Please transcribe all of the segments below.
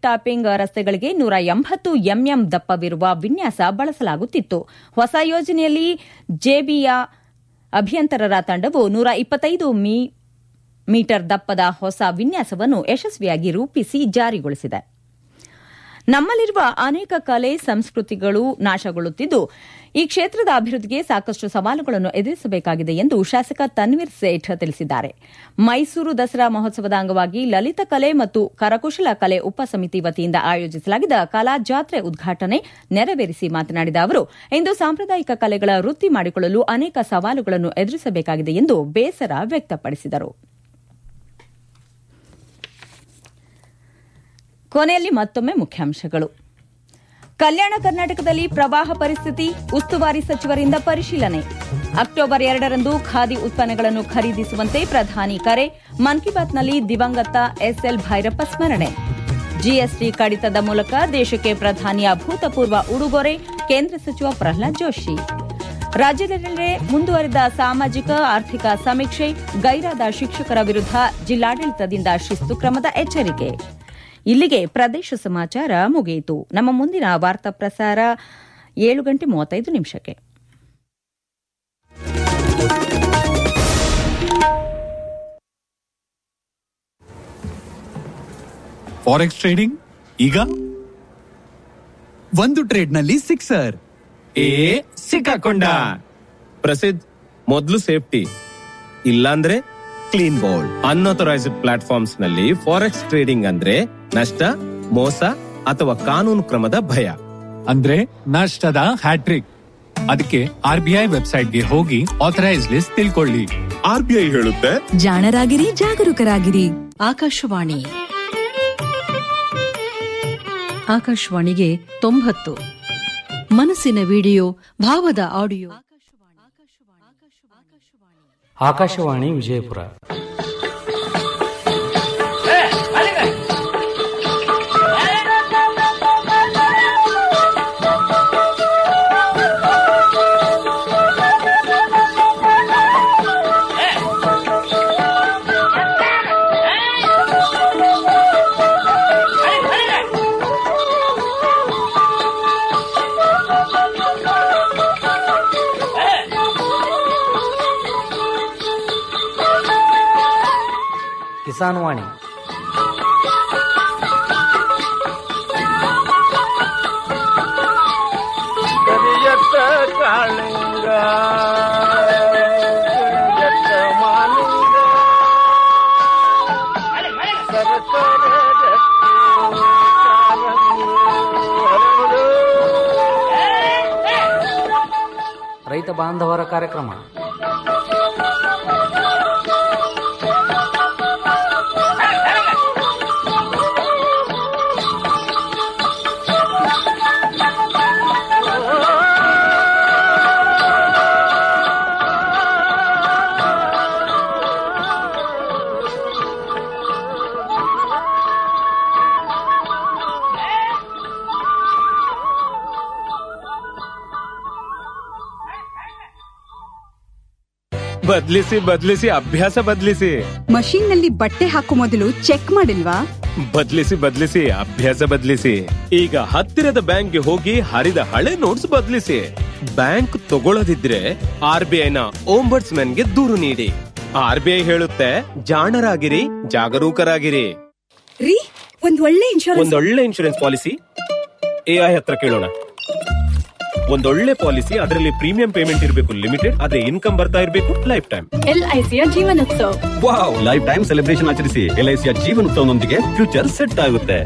Topping ರಸ್ತೆಗಳಿಗೆ ನೂರ ಎಂಬತ್ತು MM ದಪ್ಪವಿರುವ ವಿನ್ಯಾಸ ಬಳಸಲಾಗುತ್ತಿತ್ತು ಹೊಸ ಯೋಜನೆಯಲ್ಲಿ ಜೆಬಿಯ ಅಭಿಯಂತರರ ತಂಡವು ನೂರ ಇಪ್ಪತ್ತೈದು ಮೀ ಮೀಟರ್ ದಪ್ಪದ ಹೊಸ ವಿನ್ಯಾಸವನ್ನು ಯಶಸ್ವಿಯಾಗಿ ರೂಪಿಸಿ ಜಾರಿಗೊಳಿಸಿದೆ ನಮ್ಮಲ್ಲಿರುವ ಅನೇಕ ಕಲೆ ಸಂಸ್ಕೃತಿಗಳು ನಾಶಗೊಳ್ಳುತ್ತಿದ್ದು ಈ ಕ್ಷೇತ್ರದ ಅಭಿವೃದ್ಧಿಗೆ ಸಾಕಷ್ಟು ಸವಾಲುಗಳನ್ನು ಎದುರಿಸಬೇಕಾಗಿದೆ ಎಂದು ಶಾಸಕ ತನ್ವೀರ್ ಸೇಠ್ ತಿಳಿಸಿದ್ದಾರೆ ಮೈಸೂರು ದಸರಾ ಮಹೋತ್ಸವದ ಅಂಗವಾಗಿ ಲಲಿತ ಕಲೆ ಮತ್ತು ಕರಕುಶಲ ಕಲೆ ಉಪಸಮಿತಿ ವತಿಯಿಂದ ಆಯೋಜಿಸಲಾಗಿದ್ದ ಕಲಾ ಜಾತ್ರೆ ಉದ್ಘಾಟನೆ ನೆರವೇರಿಸಿ ಮಾತನಾಡಿದ ಅವರು ಇಂದು ಸಾಂಪ್ರದಾಯಿಕ ಕಲೆಗಳ ವೃತ್ತಿ ಮಾಡಿಕೊಳ್ಳಲು ಅನೇಕ ಸವಾಲುಗಳನ್ನು ಎದುರಿಸಬೇಕಾಗಿದೆ ಎಂದು ಬೇಸರ ವ್ಯಕ್ತಪಡಿಸಿದರು ಕೊನೆಯಲ್ಲಿ ಮತ್ತೊಮ್ಮೆ ಮುಖ್ಯಾಂಶಗಳು ಕಲ್ಯಾಣ ಕರ್ನಾಟಕದಲ್ಲಿ ಪ್ರವಾಹ ಪರಿಸ್ಥಿತಿ ಉಸ್ತುವಾರಿ ಸಚಿವರಿಂದ ಪರಿಶೀಲನೆ ಅಕ್ಟೋಬರ್ ಎರಡರಂದು ಖಾದಿ ಉತ್ಪನ್ನಗಳನ್ನು ಖರೀದಿಸುವಂತೆ ಪ್ರಧಾನಿ ಕರೆ ಮನ್ ಕಿ ಬಾತ್ನಲ್ಲಿ ದಿವಂಗತ ಎಸ್ಎಲ್ ಭೈರಪ್ಪ ಸ್ಮರಣೆ ಜಿಎಸ್ಟಿ ಕಡಿತದ ಮೂಲಕ ದೇಶಕ್ಕೆ ಪ್ರಧಾನಿ ಅಭೂತಪೂರ್ವ ಉಡುಗೊರೆ ಕೇಂದ್ರ ಸಚಿವ ಪ್ರಹ್ಲಾದ್ ಜೋಶಿ ರಾಜ್ಯದೆಲ್ಲೆಡೆ ಮುಂದುವರಿದ ಸಾಮಾಜಿಕ ಆರ್ಥಿಕ ಸಮೀಕ್ಷೆ ಗೈರಾದ ಶಿಕ್ಷಕರ ವಿರುದ್ಧ ಜಿಲ್ಲಾಡಳಿತದಿಂದ ಶಿಸ್ತು ಕ್ರಮದ ಎಚ್ಚರಿಕೆ ಇಲ್ಲಿಗೆ ಪ್ರದೇಶ ಸಮಾಚಾರ ಮುಗಿಯಿತು ನಮ್ಮ ಮುಂದಿನ ವಾರ್ತಾ ಪ್ರಸಾರ ಏಳು ಗಂಟೆ ಮೂವತ್ತೈದು ನಿಮಿಷಕ್ಕೆ ಫಾರೆಕ್ಸ್ ಟ್ರೇಡಿಂಗ್ ಈಗ ಒಂದು ಟ್ರೇಡ್ ನಲ್ಲಿ ಸಿಕ್ಸರ್ ಏ ಸಿಕ್ಕಾಕೊಂಡ ಪ್ರಸಿದ್ಧ ಮೊದಲು ಸೇಫ್ಟಿ ಇಲ್ಲಾಂದ್ರೆ ಕ್ಲೀನ್ ಬೋಲ್ಡ್ ಅನ್ಅಥರೈಸ್ಡ್ ಪ್ಲಾಟ್ಫಾರ್ಮ್ಸ್ ನಲ್ಲಿ ಫಾರೆಕ್ಸ್ ಟ್ರೇಡಿಂಗ್ ಅಂದ್ರೆ ನಷ್ಟ ಮೋಸ ಅಥವಾ ಕಾನೂನು ಕ್ರಮದ ಭಯ ಅಂದ್ರೆ ನಷ್ಟದ ಹ್ಯಾಟ್ರಿಕ್ ಅದಕ್ಕೆ ಆರ್ ಬಿ ಐ ವೆಬ್ಸೈಟ್ಗೆ ಹೋಗಿ ಆಥರೈಸ್ ಲಿಸ್ಟ್ ತಿಳ್ಕೊಳ್ಳಿ ಆರ್ ಬಿ ಐ ಹೇಳುತ್ತೆ ಜಾಣರಾಗಿರಿ ಜಾಗರೂಕರಾಗಿರಿ ಆಕಾಶವಾಣಿ ಆಕಾಶವಾಣಿಗೆ ತೊಂಬತ್ತು ಮನಸ್ಸಿನ ವಿಡಿಯೋ ಭಾವದ ಆಡಿಯೋ ಆಕಾಶವಾಣಿ ವಿಜಯಪುರ ಕಿಸಾನ್ ವಾಣಿ ಕರಿಯತ್ತ ಕಾಳಿಂಗ ಕರಿಯತ್ತ ಮಾಲಿಂಗ ಸರಸರ ರಕ್ತಿ ಕಾರಂಗಿ ಹರಡು. ರೈತ ಬಾಂಧವರ ಕಾರ್ಯಕ್ರಮ ಬದ್ಲಿಸಿ ಬದ್ಲಿಸಿ ಅಭ್ಯಾಸ ಬದ್ಲಿಸಿ ಮಷೀನ್ ನಲ್ಲಿ ಬಟ್ಟೆ ಹಾಕೋ ಮೊದಲು ಚೆಕ್ ಮಾಡಿಲ್ವಾ ಬದ್ಲಿಸಿ ಬದ್ಲಿಸಿ ಅಭ್ಯಾಸ ಬದ್ಲಿಸಿ ಈಗ ಹತ್ತಿರದ ಬ್ಯಾಂಕ್ಗೆ ಹೋಗಿ ಹರಿದ ಹಳೆ ನೋಟ್ಸ್ ಬದ್ಲಿಸಿ ಬ್ಯಾಂಕ್ ತಗೊಳ್ಳದಿದ್ರೆ ಆರ್ ಬಿ ಐನ ಗೆ ದೂರು ನೀಡಿ ಆರ್ ಬಿ ಐ ಹೇಳುತ್ತೆ ಜಾಣರಾಗಿರಿ ಜಾಗರೂಕರಾಗಿರಿ ರೀ ಒಂದ್ ಒಳ್ಳೆ ಇನ್ಶೂರೆನ್ಸ್ ಒಂದೊಳ್ಳೆ ಇನ್ಶೂರೆನ್ಸ್ ಪಾಲಿಸಿ ಎಐ ಹತ್ರ ಕೇಳೋಣ ಒಂದೊಳ್ಳೆ ಪಾಲಿಸಿ ಅದರಲ್ಲಿ ಪ್ರೀಮಿಯಂ ಪೇಮೆಂಟ್ ಇರಬೇಕು ಲಿಮಿಟೆಡ್ ಅದೇ ಇನ್ಕಮ್ ಬರ್ತಾ ಇರಬೇಕು ಲೈಫ್ ಟೈಮ್ ಎಲ್ಐಸಿಯ Jeevanotsava wow lifetime celebration ಆಚರಿಸಿ ಎಲ್ಐಸಿಯ ಜೀವನೋತ್ಸವನೊಂದಿಗೆ ಫ್ಯೂಚರ್ ಸೆಟ್ ಆಗುತ್ತೆ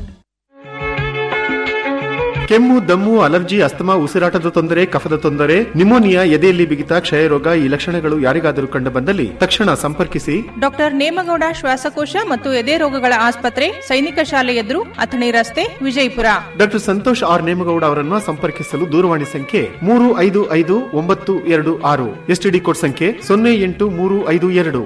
ಕೆಮ್ಮು ದಮ್ಮು ಅಲರ್ಜಿ ಅಸ್ತಮಾ ಉಸಿರಾಟದ ತೊಂದರೆ ಕಫದ ತೊಂದರೆ ನಿಮೋನಿಯಾ ಎದೆಯಲ್ಲಿ ಬಿಗಿತ ಕ್ಷಯರೋಗ ಈ ಲಕ್ಷಣಗಳು ಯಾರಿಗಾದರೂ ಕಂಡು ಬಂದಲ್ಲಿ ತಕ್ಷಣ ಸಂಪರ್ಕಿಸಿ ಡಾಕ್ಟರ್ ನೇಮಗೌಡ ಶ್ವಾಸಕೋಶ ಮತ್ತು ಎದೆ ರೋಗಗಳ ಆಸ್ಪತ್ರೆ ಸೈನಿಕ ಶಾಲೆ ಎದುರು ಅಥಣಿ ರಸ್ತೆ ವಿಜಯಪುರ ಡಾಕ್ಟರ್ ಸಂತೋಷ್ ಆರ್ ನೇಮಗೌಡ ಅವರನ್ನು ಸಂಪರ್ಕಿಸಲು ದೂರವಾಣಿ ಸಂಖ್ಯೆ ಮೂರು ಐದು ಐದು ಒಂಬತ್ತು ಎರಡು ಆರು ಎಸ್ಟಿಡಿ ಕೋಡ್ ಸಂಖ್ಯೆ ಸೊನ್ನೆ ಎಂಟು ಮೂರು ಐದು ಎರಡು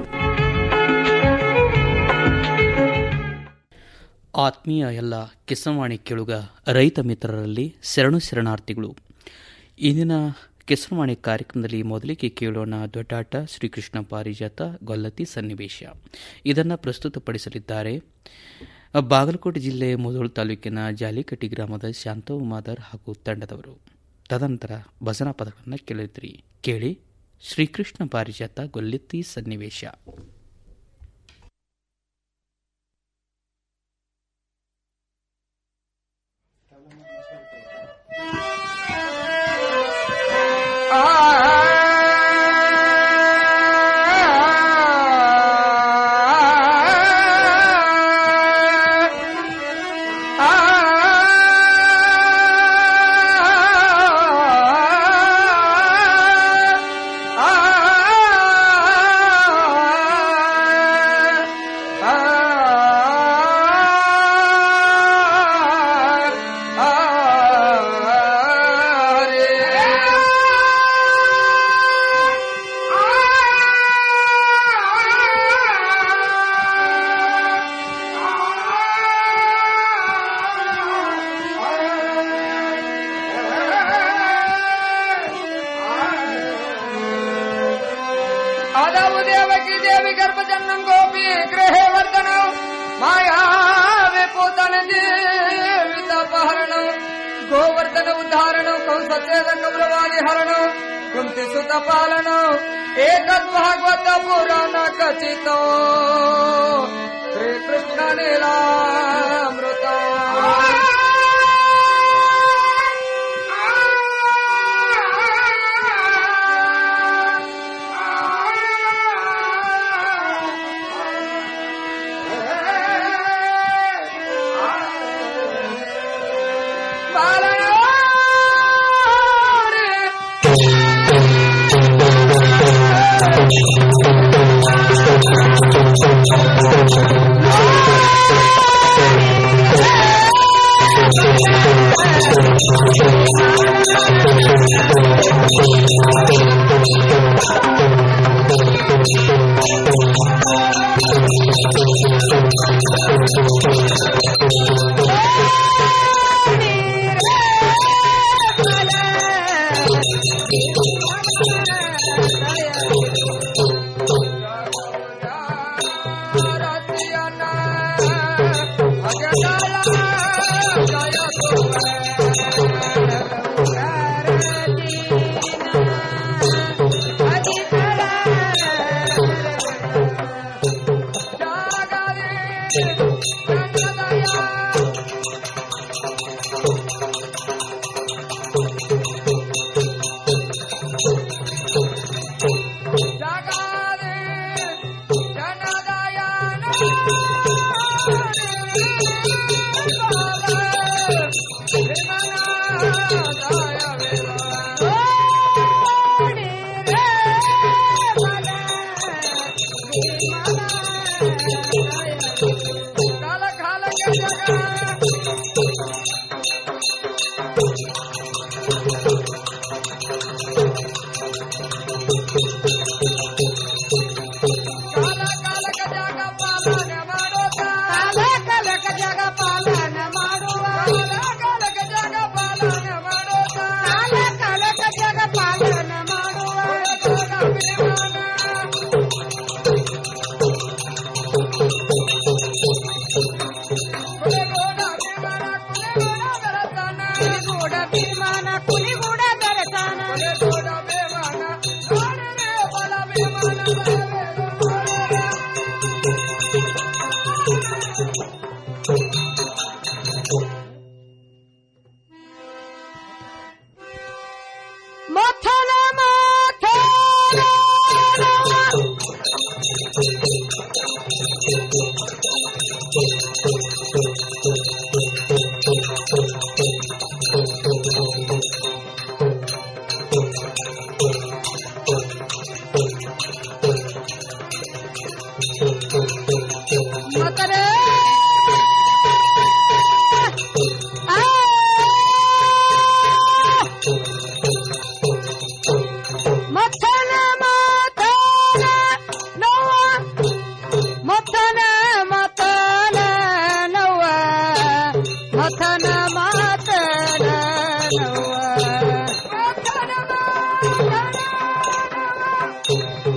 ಆತ್ಮೀಯ ಎಲ್ಲ ಕಿಸನವಾಣಿ ಕೇಳುಗ ರೈತ ಮಿತ್ರರಲ್ಲಿ ಶರಣು ಶರಣಾರ್ಥಿಗಳು ಇಂದಿನ ಕಿಸನವಾಣಿ ಕಾರ್ಯಕ್ರಮದಲ್ಲಿ ಮೊದಲಿಗೆ ಕೇಳೋಣ ದೊಡ್ಡಾಟ ಶ್ರೀಕೃಷ್ಣ ಪಾರಿಜಾತ ಗೊಲ್ಲತಿ ಸನ್ನಿವೇಶ ಇದನ್ನು ಪ್ರಸ್ತುತಪಡಿಸಲಿದ್ದಾರೆ ಬಾಗಲಕೋಟೆ ಜಿಲ್ಲೆ ಮುಧೋಳ ತಾಲೂಕಿನ ಜಾಲಿಕಟ್ಟಿ ಗ್ರಾಮದ ಶಾಂತವ್ ಮಾದರ್ ಹಾಗೂ ತಂಡದವರು ತದನಂತರ ಭಜನಾ ಪದಗಳನ್ನು ಕೇಳಿದ್ರಿ ಕೇಳಿ ಶ್ರೀಕೃಷ್ಣ ಪಾರಿಜಾತ ಗೊಲ್ಲೆತ್ತಿ ಸನ್ನಿವೇಶ आदौ देवकी देवी गर्भजन्म गोपी गृहे वर्धन माया विपूतन जीवितपहरण गोवर्धन उद्धारण कंसचेद कौरवादि हरण कुंती सुत पालन एक भागवत पुराण कचित श्री कृष्ण लीलामृत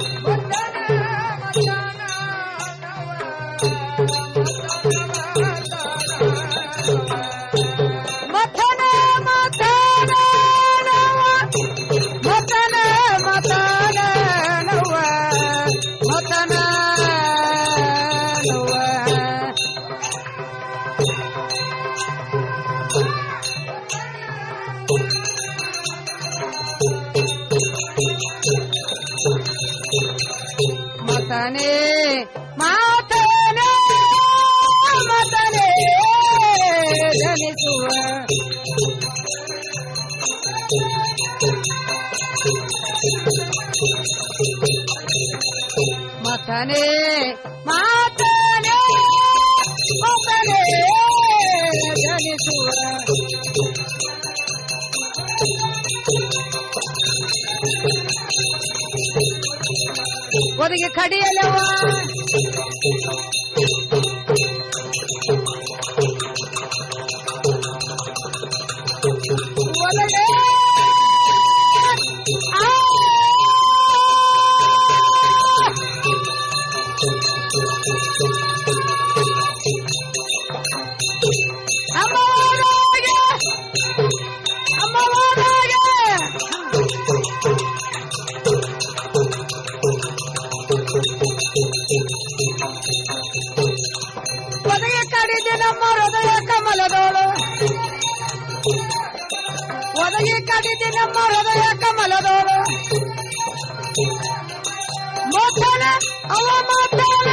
ಮಥನ ಮಥನ ಮಥನ ನವ ಮಥನ ಮಥನ ನವ ಮಥನ ನವ ಮತನೆ ಮಾತನೆ ಮತನೆ ಜನಿಸುವ ಮತನೆ ಮಾತನೆ ಮತನೆ ಜನಿಸುವ ಒದಗಿ ಕಡಿಯಲವ ಒದಗೆ ಆ! ಅಮ್ಮವಾರಾಗೆ! ಅಮ್ಮವಾರಾಗೆ! ಒದಗಿ ಕಡಿದೆ ನಮ್ಮ ಹೃದಯ ಕಮಲದೋಳು ಒದಗಿ ಕಡಿದೆ ನಮ್ಮ ಹೃದಯ ಕಮಲದೋಳು ಮೋತನ ಅವ ಮಾತಾನ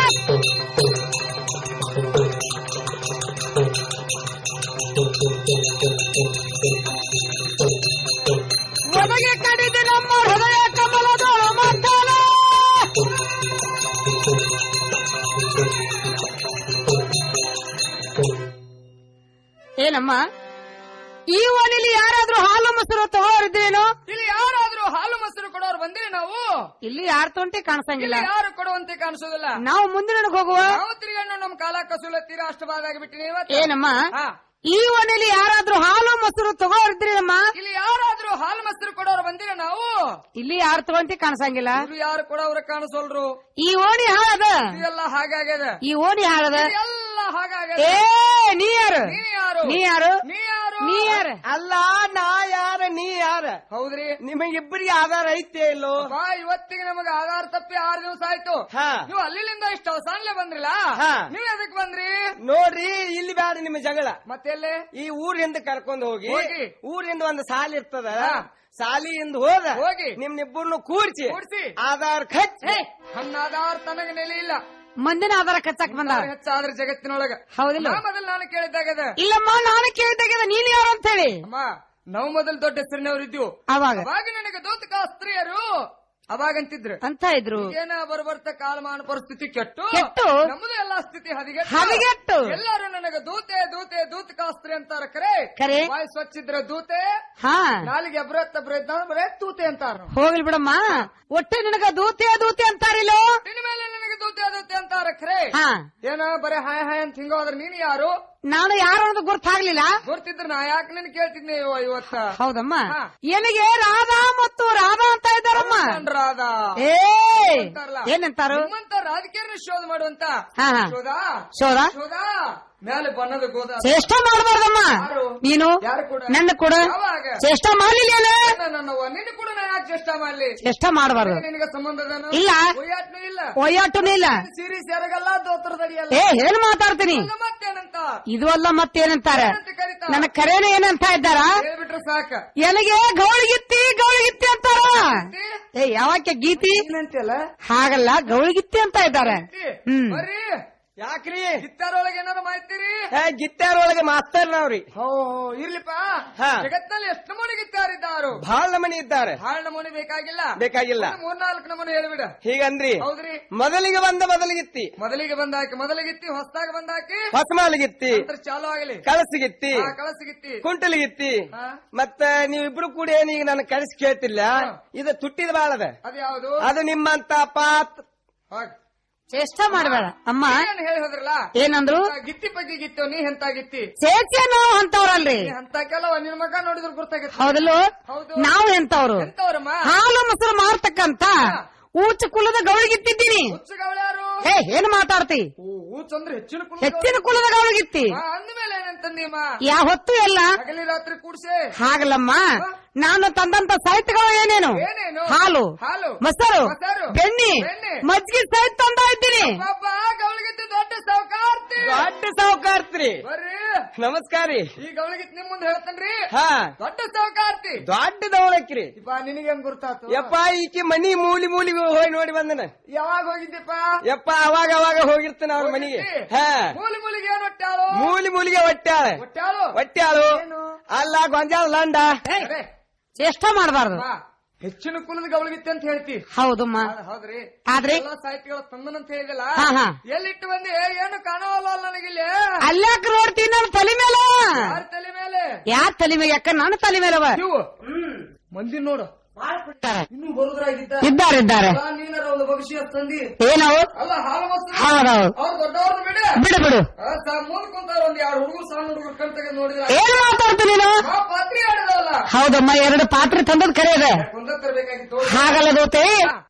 ಒದಗಿ ಕಡಿದೆ ನಮ್ಮ ಹೃದಯ ಕಮಲದೋಳು ಮಾತಾನ ಏನಮ್ಮ ಈ ಓಣಿಲಿ ಯಾರಾದ್ರೂ ಹಾಲು ಮೊಸರು ತಗೋರಿದ್ರೇನು ಇಲ್ಲಿ ಯಾರಾದ್ರೂ ಹಾಲು ಮೊಸರು ಕೊಡೋರು ಬಂದಿರಿ ನಾವು ಇಲ್ಲಿ ಯಾರ ತೊಂಟಿ ಕಾಣಿಸಂಗಿಲ್ಲ ಇಲ್ಲಿ ಯಾರು ಕೊಡುವಂತೆ ಕಾಣಿಸೋದಿಲ್ಲ ನಾವು ಮುಂದಿನ ಹೋಗುವ ನಾವು ತಿರುಗಣ್ಣ ನಮ್ ಕಾಲ ಕಸುಲ ತೀರಾ ಅಷ್ಟು ಬಾದಾಗಿ ಬಿಟ್ಟಿನಿ ಇವತ್ತು. ಏನಮ್ಮ ಹಾ. ಈ ಓಣಿಲಿ ಯಾರಾದ್ರೂ ಹಾಲು ಮೊಸರು ತಗೋರಿದ್ರೇನಮ್ಮ ಇಲ್ಲಿ ಯಾರಾದ್ರೂ ಹಾಲು ಮೊಸರು ಕೊಡೋರು ಬಂದಿರ ನಾವು ಇಲ್ಲಿ ಯಾರು ತಗೊಂತಿ ಕಾಣಿಸಂಗಿಲ್ಲ ಇವ್ರು ಯಾರು ಕೊಡೋರು ಕಾಣಿಸೋಲ್ರು ಈ ಓಣಿ ಹಾಳದ ಇದೆಲ್ಲ ಹಾಗಾಗ್ಯದ ಈ ಓಣಿ ಹಾಳದ ಎಲ್ಲ ಹಾಗಾಗ್ಯದ ಏ ನೀ ಯಾರು ನೀ ಯಾರು ನೀ ಯಾರು ನೀ ಯಾರು ನೀ ಯಾರು ಅಲ್ಲ ನಾ ಯಾರ ನೀ ಯಾರ ಹೌದ್ರಿ ನಿಮಗಿಬ್ಬರಿಗೆ ಆಧಾರ ಐತೆ ಇಲ್ಲೋ ಬಾ ಇವತ್ತಿಗೆ ನಮಗ ಆಧಾರ ತಪ್ಪಿ ಆರು ದಿವಸ ಆಯ್ತು ಹಾ. ನೀವು ಅಲ್ಲಿಂದ ಇಷ್ಟ ಅವಸಾನ್ಲೆ ಬಂದ್ರಿಲ್ಲ ಹಾ. ನೀವ್ ಎದಕ್ ಬಂದ್ರಿ ನೋಡ್ರಿ ಇಲ್ಲಿ ಬ್ಯಾಡ ನಿಮ್ಮ ಜಗಳ ಮತ್ತೆಲ್ಲೇ ಈ ಊರಿಂದ ಕರ್ಕೊಂಡ್ ಹೋಗಿ ಹೋಗಿ. ಊರಿಂದ ಒಂದು ಸಾಲಿ ಇರ್ತದ ಹಾ. ಸಾಲಿಯಿಂದ ಹೋದ ಹೋಗಿ. ನಿಮ್ನಿಬ್ಬರನ್ನು ಕೂರ್ಸಿ ಕೂಡ್ಸಿ. ಆಧಾರ್ ಖಚ್ ಹನ್ನ ಆಧಾರ ತನಗ ನೆಲೆ ಇಲ್ಲ ಮಂದಿನ ಆಧಾರ ಕಚ್ಚಾಕ್ ಬಂದ ಹೆಚ್ಚಾದ್ರ ಜಗತ್ತಿನೊಳಗ ಹೌದಿಲ್ಲ? ನಾ ಮೊದಲು ನಾನು ಕೇಳಿದ್ದಾಗದ ಇಲ್ಲಮ್ಮ ನಾನು ಕೇಳಿದಾಗ ನೀನ್ ಯಾರು ಅಂತ ಹೇಳಿ ಅಮ್ಮ ನಾವು ಮೊದಲು ದೊಡ್ಡ ಹೆಸರಿನವ್ರು ಇದ್ವು ಅವಾಗ ಅವಾಗ ನನಗೆ ದೂತಕ ಸ್ತ್ರೀಯರು ಅವಾಗಂತಿದ್ರು ಅಂತ ಇದ್ರು ಏನ ಬರಬರ್ತ ಕಾಲಮಾನ ಪರಿಸ್ಥಿತಿ ಕೆಟ್ಟು ಕೆಟ್ಟು? ನಮ್ಮದು ಎಲ್ಲಾ ಸ್ಥಿತಿ ಹದಿಗೆಟ್ಟು ಹದಗೆಟ್ಟು? ಎಲ್ಲರೂ ನನಗ ದೂತೆ ದೂತೆ ದೂತಕಾಸ್ತ್ರಿ ಅಂತಾರ ಕರೆ ಕರೆ? ವಾಯ್ ಸ್ವಚ್ಛ ಇದ್ರೆ ದೂತೆ ಹಾ ನಾಲಿಗೆ ಅಬ್ರತ್ ಅಬ್ರತ್ ಬರೇ ತೂತೆ ಅಂತಾರ ಹೋಗ್ಲಿ ಬಿಡಮ್ಮ ಒಟ್ಟೆ ನಿನಗ ದೂತೆ ದೂತೆ ಅಂತಾರಿಲ್ಲೋ ನಿನ್ನ ಮೇಲೆ ನನಗೆ ದೂತೆ ದೂತೆ ಅಂತಾರ ಖರೆ ಹಾ ಏನ ಬರೇ ಹಾಯ್ ಹಾಯ್ ಅಂತ ಹಿಂಗೋದ್ರ ನೀನ್ ಯಾರು ನಾನು ಯಾರು ಅನ್ನೋದು ಗೊತ್ತಾಗ್ಲಿಲ್ಲ ಗೊತ್ತಿದ್ರ ನಾ ಯಾಕೆ ನಿನ್ ಕೇಳ್ತಿದ್ನಿ ಇವ- ಇವತ್ತ ಹೌದಮ್ಮ ಹಾ. ನನಗೆ ರಾಧಾ ಮತ್ತು ರಾಧಾ ಅಂತ ಇದ್ದಾರಮ್ಮ ಅನ್ರಾದ ಏ ಅಂತಾರಲ್ಲ. ಏನಂತಾರು ನಿಮ್ಮಂತ ರಾಜಕೀಯರನ್ನ ಶೋಧ ಮಾಡುವಂತ ಹಾ, ಹಾ. ಶೋಧ ಶೋಧ ಶೋಧ ಮೇಲೆ ಬಣ್ಣದ ಗೋದ ಚೇಷ್ಟ ಮಾಡಬಾರ್ದಮ್ಮ ಯಾರು? ನೀನು ಯಾರು ಕೂಡ? ನನ್ನ ಕೂಡ ಯಾವಾಗ? ಚೇಷ್ಟ ಮಾಡ್ಲಿಲ್ಲ ನನ್ನವ್ವ ನಿನ್ನ ಕೂಡ ನಾ ಯಾಕೆ ಚೇಷ್ಟ ಮಾಡ್ಲಿ ಚೇಷ್ಟ ಮಾಡಬಾರ್ದು ನಿನಗೆ ಸಂಬಂಧದನು ಇಲ್ಲ. ಒಯ್ಯಾಟ್ನು ಇಲ್ಲ ಒಯ್ಯಾಟುನು ಇಲ್ಲ ಸಿರಿ ಸೆರಗಲ್ಲ ದೋತ್ರದಡಿಯಲ್ಲ ಏ ಏನ್ ಮಾತಾಡ್ತೀನಿ ಅಲ್ಲ ಮತ್ತೇನಂತ ಇದು ಅಲ್ಲ ಮತ್ತೇನಂತಾರೆ ಏನಂತ ಕರೀತಾರ? ನನ್ನ ಕರೇನ ಏನಂತ ಇದ್ದಾರ ಹೇಳ್ಬಿಟ್ರೆ ಸಾಕ ಎನಗೆ ಗೌಳಿಗಿತ್ತಿ ಗೌಳಿಗಿತ್ತಿ ಅಂತಾರ ಏ ಯಾವಾಕೆ ಗೀತಿ ಏನಂತಲ್ಲ ಹಾಗಲ್ಲ ಗೌಳಿಗಿತ್ತಿ ಅಂತ ಇದ್ದಾರೆ ಹ್ಮ್ ಬರ್ರಿ ಯಾಕ್ರಿ ಗಿತ್ತಾರೊಳಗೆ ಏನಾರ ಮಾಹಿತಿರಿ ಏ ಗಿತ್ತಾರೊಳಗೆ ಮಾಸ್ತರ್ ನಾವ್ರಿ ಹೋ ಇರ್ಲಿಪ್ಪ ಹಾ. ಜಗತ್ನಲ್ಲಿ ಎಷ್ಟು ನಮೂನಿ ಗಿತ್ತಾರಿದ್ದಾರು ಬಹಳ ನಮನಿ ಇದ್ದಾರೆ ಭಾಳ ನಮೂನಿ ಬೇಕಾಗಿಲ್ಲ ಬೇಕಾಗಿಲ್ಲ ಒಂದು ಮೂರ್ನಾಲ್ಕು ನಮೂನಿ ಹೇಳ್ಬಿಡ ಹೀಗಂದ್ರಿ ಹೌದ್ರಿ ಮೊದಲಿಗೆ ಬಂದ ಮೊದಲಿಗಿತ್ತಿ ಮೊದಲಿಗೆ ಬಂದಾಕಿ ಮೊದಲಿಗಿತ್ತಿ ಹೊಸದಾಗ ಬಂದಾಕಿ ಹೊಸಮಾಲಿಗಿತ್ತಿ ನಂತರ ಚಾಲು ಆಗಲಿ ಕಳಸಿಗಿತ್ತಿ ಹಾ, ಕಳಸಿಗಿತ್ತಿ ಕುಂಟಲಿಗಿತ್ತಿ ಹಾ. ಮತ್ತ ನೀವಿಬ್ರು ಕೂಡ ಏನೀಗ ನನ್ನ ಕಳಿಸಿ ಕೇಳ್ತಿಲ್ಲ ಇದು ತುಟ್ಟಿದ ಬಾಳದ ಅದು ಯಾವುದು ಅದು ನಿಮ್ಮಂತ ಪಾತ್ ಹೋಗ್. ಚೇಷ್ಟ ಮಾಡಬೇಡ ಅಮ್ಮ ಏನ್ ಹೇಳಿ ಹೋದ್ರಲ್ಲ ಏನಂದ್ರು ಆ ಗಿತ್ತಿ ಬಗ್ಗೆ ಗಿತ್ತು ನೀ ಎಂತ ಗಿತ್ತಿ ಚೇಚೆ ನಾವು ಅಂತವ್ರಲ್ರಿ ನೀ ಅಂತ ಕೆಲವ ನಿನ್ ಮಗ ನೋಡಿದ್ರು ಗೊತ್ತಾಗತ್ತೆ ಹೌದಲ್ಲೋ ಹೌದು. ನಾವು ಎಂತವ್ರು ಎಂತವ್ರಮ್ಮ ಹಾಲು ಮೊಸರು ಮಾರ್ತಕ್ಕಂತ ಊಚ ಕುಲದ ಗೌಳಿಗಿತ್ತಿದ್ದೀನಿ ಏ ಏನ್ ಮಾತಾಡ್ತಿ ಊಚಂದ್ರೆ ಹೆಚ್ಚಿನ ಕುಲ ಹೆಚ್ಚಿನ ಕುಲದ ಗೌಳಿಗಿತ್ತಿ ಅಂದ್ಮೇಲೆ ಏನಂತಂದಿಮ್ಮ ಯಾವ ಹೊತ್ತು ಎಲ್ಲ ಹಗಲಿ ರಾತ್ರಿ ಕೂಡ್ಸೆ ಹಾಗಲಮ್ಮ ನಾನು ತಂದಂತ ಸಾಹಿತ್ಯಗಳು ಏನೇನು ಏನೇನು? ಹಾಲು ಹಾಲು, ಮೊಸರು ಮೊಸರು, ಬೆಣ್ಣೆ ಬೆಣ್ಣೆ, ಮಜ್ಜಿಗೆ ಸಹಿತ ತಂದ ಇದ್ದೀನಿ ಪಾಪ ಗೌಳಿಗಿತ್ತು ದೊಡ್ಡ ಸಾವುಕಾರ್ತಿ ದೊಡ್ಡ ಸಾವುಕಾರ್ತ್ರಿ ಬರ್ರಿ ನಮಸ್ಕಾರ ರೀ ಈ ಗೌಳಿಗಿತ್ ನಿಮ್ ಮುಂದೆ ಹೇಳ್ತೇನ್ರಿ ಹಾ ದೊಡ್ಡ ಸಾವುಕಾರ್ತಿ ದೊಡ್ಡ ದವಳಕ್ರಿ ಇಪ್ಪ ನಿನಗೆ ಹೆಂಗ್ ಗುರ್ತಾತು ಯಪ್ಪ ಈಕಿ ಮನಿ ಮೂಲಿ ಮೂಲಿ ಹೋಗಿ ನೋಡಿ ಬಂದನ ಯಾವಾಗ ಹೋಗಿದ್ದೆಪ್ಪ ಯಪ್ಪ ಅವಾಗ ಅವಾಗ ಹೋಗಿರ್ತಾನ ಅವ್ರ ಮನಿಗೆ ಹಾ ಮೂಲಿ ಮೂಲಿಗೆ ಏನ್ ಹೊಟ್ಟಾಳು ಮೂಲಿ ಮೂಲಿಗೆ ಒಟ್ಟಾಳ ಹೊಟ್ಟಾಳು ಒಟ್ಟಾಳು ಅಲ್ಲ ಗೊಂಜಾಳ ಲಂಡ ಚೇಷ್ಟ ಮಾಡಬಾರ್ದು ಬಾ, ಹೆಚ್ಚಿನ ಕುಲದ ಗೌಳಿಗಿತ್ತೆ ಅಂತ ಹೇಳ್ತಿ ಹೌದಮ್ಮ ಹೌದ್- ಹೌದ್ರಿ ಆದ್ರೆ ಎಲ್ಲ ಸಾಹಿತ್ಯಗಳ ತಂದನಂತ ಹೇಳಿದಲ್ಲ ಹಾ, ಹಾ. ಎಲ್ಲಿಟ್ಟು ಬಂದಿ ಏನು ಕಾಣವಲ್ಲ ನನಗಿಲ್ಲಿ ಅಲ್ಯಾಕ ನೋಡ್ತೀನಿ ನನ್ನ ತಲೆ ಮೇಲೆ ಯಾರ ತಲೆ ಮೇಲೆ ಯಾರ ತಲೆ ಮೇಲೆ ಯಾಕ ನನ್ನ ತಲೆ ಮೇಲವ ಇವು ಮಂದಿ ನೋಡು ಇನ್ನು ಬರುದ್ರಾಗಿದ್ದ ಇದ್ದಾರೆ ಇದ್ದಾರೆ ಅಲ್ಲ, ನೀನಾರ ಒಂದು ಭವಿಷ್ಯ ತಂದಿ ಏನವು ಅಲ್ಲ ಹಾಲು ಮೊಸರು ಹೌದೌದು. ಅವ್ರು ದೊಡ್ಡವ್ರನ್ನ ಬಿಡ ಬಿಡು ಬಿಡು ಮುಂದ್ ಕುಂತಾರ ಒಂದ್ ಎರಡು ಹುಡುಗರು ಸಣ್ಣ ಹುಡುಗರು ಕಣ್ ತೆಗೆದು ನೋಡಿದ್ರ ಏನ್ ಮಾತಾಡ್ತೀನಿ ನೀನು ಆ ಪಾತ್ರೆ ಆಡದಲ್ಲ ಹೌದಮ್ಮ ಎರಡು ಪಾತ್ರೆ ತಂದದ್ ಕರೆ ಇದೆ ಕುಂದ ತರಬೇಕಾಗಿತ್ತು ಹಾಗಲ್ಲ ದೋತೆ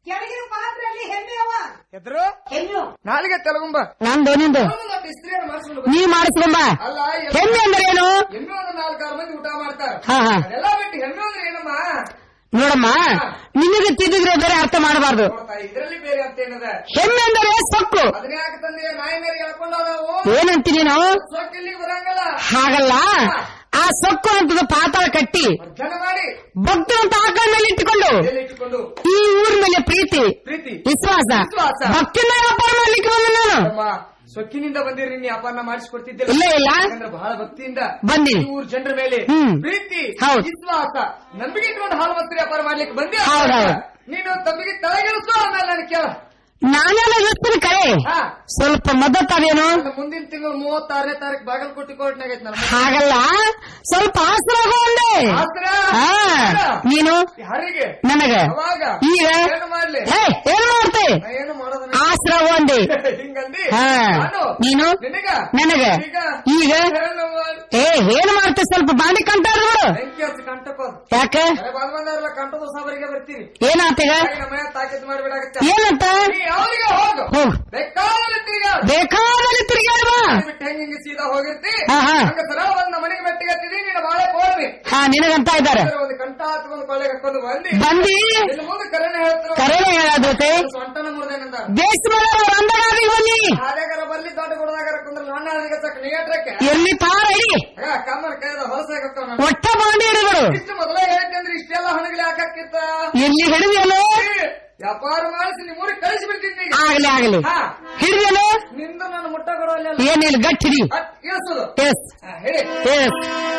ಎದ್ರು ನಾಲಿಗೆ ತೆಲಗುಂಬ ನಂದು ನಿಂದು ಒಂದೊಂದು ಇಸ್ತ್ರಿಯನ್ನು ಮಾಡಿಸ್ಕೊಂಡು ನೀ ಮಾಡಿಸ್ಕೊಂಬ ಅಲ್ಲ ಹೆಮ್ಮೆ ಅಂದ್ರೆ ಏನು ಎಮ್ಮೆ ಒಂದು ನಾಲ್ಕಾರು ಮಂದಿ ಊಟ ಮಾಡ್ತಾರ ಹಾ ಹಾ ಅದೆಲ್ಲ ಬಿಟ್ಟು ಹೆಮ್ಮೆ ಅಂದ್ರೆ ಏನಮ್ಮ ನೋಡಮ್ಮ ನಿನಗೆ ತಿದ್ದಿದ್ರೆ ಬೇರೆ ಅರ್ಥ ಮಾಡಬಾರ್ದು ಇದ್ರಲ್ಲಿ ಬೇರೆ ಅಂತ ಏನದ ಹೆಮ್ಮೆ ಅಂದರೆ ಸೊಕ್ಕು ಅದನ್ನ ಯಾಕೆ ತಂದೆ ನಾಯಿ ಮೇಲೆ ಹೇಳ್ಕೊಂಡು ನಾವು ಏನಂತಿ ನೀನು ಸೊಕ್ಕ ಇಲ್ಲಿಗೆ ಬರಂಗಲ್ಲ ಹಾಗಲ್ಲ ಆ ಸೊಕ್ಕು ಅಂತದ ಪಾತಾಳ ಕಟ್ಟಿ ಜನ ಮಾಡಿ ಭಕ್ತಿ ಅಂತ ಆಕಳ ಮೇಲೆ ಇಟ್ಟುಕೊಂಡು ಎಲ್ಲಿ ಇಟ್ಟುಕೊಂಡು ಈ ಊರ್ ಮೇಲೆ ಪ್ರೀತಿ ಪ್ರೀತಿ ವಿಶ್ವಾಸ ವಿಶ್ವಾಸ. ಭಕ್ತಿನ ವ್ಯಾಪಾರ ಮಾಡ್ಲಿಕ್ಕೆ ಬಂದ ನಾನು ಅಮ್ಮ, ಸೊಕ್ಕಿನಿಂದ ಬಂದಿರಿ ನೀ ಅಪಾರನ ಮಾಡಿಸ್ಕೊಡ್ತಿದ್ದಿಲ್ಲ ಇಲ್ಲ, ಇಲ್ಲ. ಯಾಕಂದ್ರೆ ಬಹಳ ಭಕ್ತಿಯಿಂದ ಬಂದಿ. ಈ ಊರ್ ಜನರ ಮೇಲೆ ಹ್ಮ್. ಪ್ರೀತಿ ಹೌದು. ವಿಶ್ವಾಸ ನಂಬಿಕೆ ಇಟ್ಕೊಂಡು ಹಾಲು ಮಸ್ತ್ರಿ ವ್ಯಾಪಾರ ಮಾಡ್ಲಿಕ್ಕೆ ಬಂದಿ ಹೌದೌದು. ನೀನು ತಮ್ಮಿಗೆ ತಲೆಗೆಳಿಸು ಆಮೇಲೆ ನನಗೆ ಕೇಳ ನಾನೆಲ್ಲ ಯೋಚಿಸ್ತೀನಿ ಕರೆ ಹಾ. ಸ್ವಲ್ಪ ಮದ್ದತ್ತಾವೇನು ನನ್ನ ಮುಂದಿನ ತಿಂಗಳು ಮೂವತ್ತಾರನೇ ತಾರೀಕು ಬಾಗಲಕೋಟೆ ಕೋರ್ಟ್ನಾಗ ಐತೆ ನನ್ನ ಹಾಗಲ್ಲ ಸ್ವಲ್ಪ ಆಸರಾಗ ಒಂದೇ ಆಸ್ತ್ರ? ಹಾ ನೀನು ಯಾರಿಗೆ ನನಗ ಅವಾಗ ಈಗ ಏನು ಮಾಡ್ಲಿ ಹೇ ಏನ್ ಮಾಡ್ತೆ ನಾ ಏನು ಮಾಡೋದನ್ನ ಆಸರ ಒಂದೇ ಹಿಂಗಂದಿ ಹಾ ನಾನು ನೀನು ನಿನಗ ನನಗ ಈಗ ಈಗ ಏನು ಮಾಡ್- ಏ ಏನ್ ಮಾಡ್ತೆ ಸ್ವಲ್ಪ ಬಾಂಡಿ ಕಂಟಾರ ನೋಡು ಬೆಂಕಿ ಹಚ್ಚಿ ಕಂಟಕ್ಕೋದು ಯಾಕೆ ಬಂದ್ ಬಂದವರೆಲ್ಲ ಕಂಟದ ಸಾಬರಿಗೆ ಬರ್ತೀರಿ ಏನಾತೀಗ ನಮ್ಮ ಮನೆ ತಾಕೀತು ಮಾಡಿಬಿಡಾಕತ್ತ ಏನಂತ ನೀ ಯಾವ್ರಿಗೆ ಹೋಗು ಹೋಗ್ ಬೇಕಾದಲ್ಲಿ ತಿರ್ಗಾಡು. ಬೇಕಾದಲ್ಲಿ ತಿರುಗಾಡುವ ಬಿಟ್ಟು ಹೆಂಗ್ ಹಿಂಗೆ ಸೀದಾ ಹೋಗಿರ್ತಿ ಹಾ, ಹಾ. ಹಂಗ ಸರ ಬಂದ ಮನೆಗೆ ಮೆಟ್ಟಿಗೆ ಹತ್ತಿದಿ ನೀನು ಬಾಳೆ ಕೋಡ್ರಿ ಹಾ ನಿನಗಂತ ಇದ್ದಾರೆ ಒಂದು ಕಂಠ ಹತ್ಕೊಂಡು ಕೊಳ್ಳೆ ಹಾಕೊಂಡು ಬಂದಿ ಬಂದಿ ಇನ್ನು ಮುಂದೆ ಕರೆನೆ ಹೇಳ್ತಾರೆ ಕರೆನೇ ಹೇಳೋದಕ್ಕೆ ಸೊಂಟನ ಮುರಿದೇನಂದ ದೇಶ ಅಂದಗಾದಿ ಬನ್ನಿ ಆದ್ಯಾಗಾರ ಬರ್ಲಿ ದೊಡ್ಡ ಗುಡದಾಗಾರ ಕುಂದ್ರ ನನ್ನ ಹಾದಿಗೆ ಚಕ್ ನಿಗಟ್ರಕ್ಕೆ ಎಲ್ಲಿ ತಾರಡಿ ಕಮ್ಮನ ಕೈದ ಹೊಲಸಾಗತ್ತವ ನಾನು ಒಟ್ಟ ಬಾಂಡಿ ಹಿಡಿದ್ರು ಇಷ್ಟು ಮೊದಲೇ ಹೇಳ್ತಂದ್ರೆ ಇಷ್ಟೆಲ್ಲ ಹಣಗಳು ಯಾಕಾಕಿತ್ತ ಎಲ್ಲಿ ಹಿಡಿದ್ಯಲ್ಲೋ ವ್ಯಾಪಾರ ಮಾಡಿಸಿ ನಿಮ್ಮೂರಿಗೆ ಕಳಿಸಿ ಬಿಡ್ತಿದ್ದೆ ಆಗ್ಲಿ ಆಗ್ಲಿ ಹಾ ಹಿಡಿದ್ಯಲ್ಲೋ ನಿಂದ ನಾನು ಮುಟ್ಟ ಕೊಡೋಲ್ಲ ಏನಿಲ್ಲ ಗಟ್ಟಿ ಹಿಡಿ ಇಳಿಸೋದು ಎಸ್ ಹೇಳಿ ಎಸ್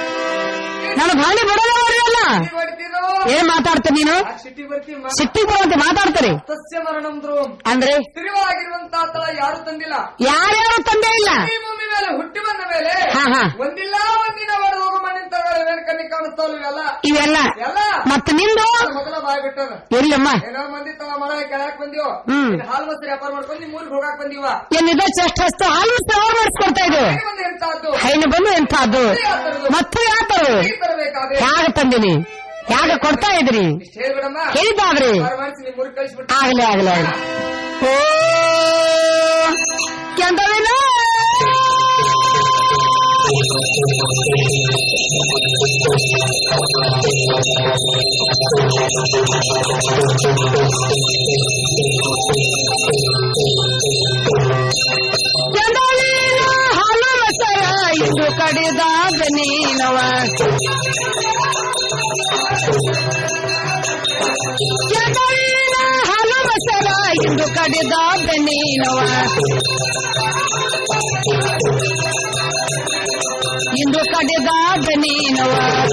ನಾನು ಬಾಂಡಿ ಬಿಡೋಲ್ಲ ನೋಡ್ರಲ್ಲ ಹೊಡಿತೀರೋ ಏನ್ ಮಾತಾಡ್ತೀನಿ ನೀನು ಸಿಟಿ ಬರ್ತೀವಿ ಸಿಟ್ಟಿಗೆ ಬರುವಂತೆ ಮಾತಾಡ್ತಾರೆ ಸಸ್ಯ ಮರಣಂ ಧ್ರುವಂ ಅಂದ್ರೆ ಸ್ಥಿರವಾಗಿರುವಂತ ತಳ ಯಾರು ತಂದಿಲ್ಲ ಯಾರ್ಯಾರು ತಂದೆ ಇಲ್ಲ ಈ ಭೂಮಿ ಮೇಲೆ ಹುಟ್ಟಿ ಬಂದ ಮೇಲೆ ಹಾ, ಹಾ. ಒಂದಿಲ್ಲ ಒಂದಿನ ಒಡೆದು ಹೋಗೋ ಮಣ್ಣಿನ ತಗೊಳ್ಳಿ ಕಣ್ಣಿ ಕಾಣಿಸ್ತಾವಲ್ಲ ಇವೆಲ್ಲ ಇವೆಲ್ಲ ಎಲ್ಲ ಮತ್ತೆ ನಿಂದು ಮೊದಲ ಬಾಯ್ ಬಿಟ್ಟದ ಎಲ್ಲಿಯಮ್ಮ ಏನೋ ಮಂದಿ ತವ ಮಳ ಕೆಳಕ್ ಬಂದಿವೋ ಹ್ಮ್. ಇನ್ನು ಹಾಲು ಮೊಸರು ವ್ಯಾಪಾರ ಮಾಡ್ಕೊಂಡು ನಿಮ್ ಊರಿಗೆ ಹೋಗಾಕ್ ಬಂದಿವ ಏನಿದೆ ಚೆಸ್ಟ್ ಹಸ್ತು ಹಾಲು ಅವ್ರು ಮಾಡಿಸ್ಕೊಡ್ತಾ ಇದ್ದು ಬಂದು ಎಂತಾದ್ದು ಹೈನು ಬಂದು ಎಂಥದ್ದು ಮತ್ತು ಯಾತರು ತರಬೇಕಾದ್ರೆ ಯಾಗ ತಂದಿನಿ ಯಾಗ ಕೊಡ್ತಾ ಇದ್ರಿ ಇಷ್ಟ ಹೇಳ್ಬಿಡಮ್ಮ ಹೇಳಿದ್ದಾವ್ರಿ ವ್ಯಾಪಾರ ಮಾಡಿಸಿ ನಿಮ್ ಊರಿಗೆ ಕಳಿಸ್ಬಿಟ್ಟು ಆಗ್ಲಿ ಆಗ್ಲಿ ಆಗ್ಲಿ ಓ ಕೆಂದವಿನ ಕೆಂದವಿನ ಹಾಲು ಮಸರ ಇದು ಕಡಿದಾದ ನೀನವ ಕೆಂದವಿನ ಹಾಲು ಮಸರ ಇಂದು ಕಡಿದಾದ ನೀನವ ಇಂದು ಕಡಿದಾದ ನೀನವ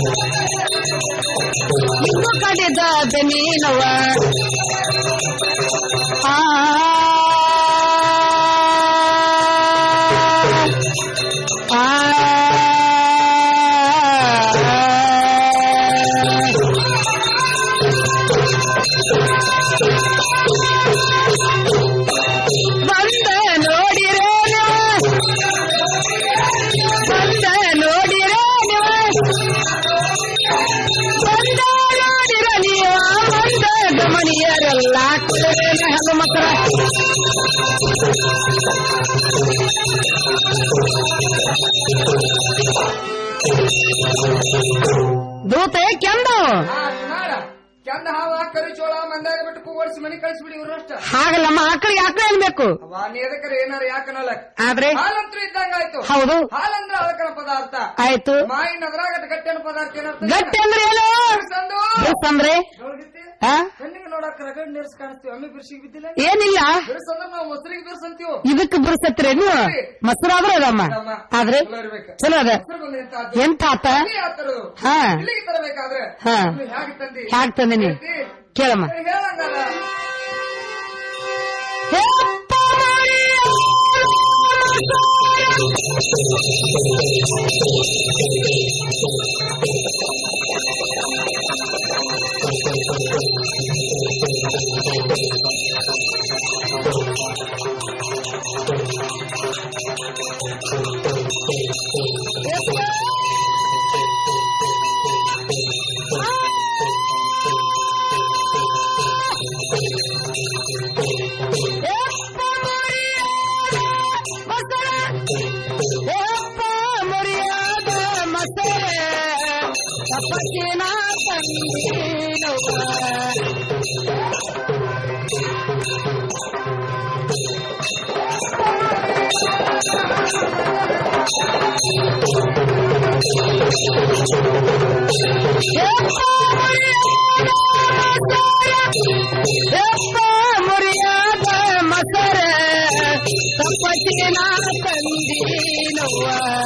ಇಂದು ಕಡಿದಾದ ನೀನವ ಆ ಬಂದ ನೋಡಿರೇನು ಬಂದ ನೋಡಿರೇನು ಬಂದ ನೋಡಿರ ನೀವ ಬಂದ ಗಮನಿಯರೆಲ್ಲ ಕುಲವೇನ ದೂತೆ ಕೆಂದು ಮಾಡ ಚಂದ ಹಾವ ಕರಿಚೋಳ ಮಂದಾಗ ಬಿಟ್ಟು ಕೂಗೋಡಿಸಿ ಮನಿ ಕಳಿಸ್ಬಿಡಿ ಇವ್ರಷ್ಟ ಹಾಗಲ್ಲಮ್ಮ ಆಕಳಿಗೆ ಆಕಳ ಅನ್ಬೇಕು ವಾ ನೀ ಎದಕ್ಕರ ಏನಾರ ಯಾಕನಲ್ಲ ಆದ್ರೆ ಹಾಲಂತ್ರು ಇದ್ದಂಗ ಆಯ್ತು ಹೌದು. ಹಾಲಂದ್ರ ಅಳಕನ ಪದಾರ್ಥ ಆಯ್ತು ಮಾಯಿನ ಅದ್ರಾಗ ಗಟ್ಟಿನ ಪದಾರ್ಥ ಏನರ್ಥ ಗಟ್ಟಿ ಅಂದ್ರೆ ಏನು ಬಿರ್ಸಂದು. ಬಿರ್ಸಂದ್ರೆ ನೋಡ್ಗಿತ್ತಿ? ಆ? ಕಣ್ಣಿಗೆ ನೋಡಕ್ ರಗಡ್ ನೀರ್ಸ್ ಕಾಣಿಸ್ತೀವಿ ಒಮ್ಮೆ ಬಿರ್ಸಿಗೆ ಬಿದ್ದಿಲ್ಲ ಏನಿಲ್ಲ ಬಿರ್ಸಂದ್ರ ನಾವು ಮೊಸರಿಗೆ ಬಿರ್ಸಂತೀವಿ ಇದಕ್ಕೆ ಬಿರ್ಸತ್ತೀರೇನು ಮೊಸರಾದ್ರೆ ಅದಮ್ಮ ಆದ್ರೆ ಚಲೋ ಅದ ಎಂತ ಆತ ಹಾ ಇಲ್ಲಿಗೆ ತರಬೇಕಾದ್ರೆ ಹಾ ನೀವು ಹೇಗೆ ತಂದಿ ಹ್ಯಾಕ್ ತಂದಿನಿ ಕೇಳಮ್ಮ ಹೇಳಂಗಲ್ಲ ಮುರಿಯಾದ ಮಸರ ತಪ್ಪಟಿನ ತಂದೀನವ್ವ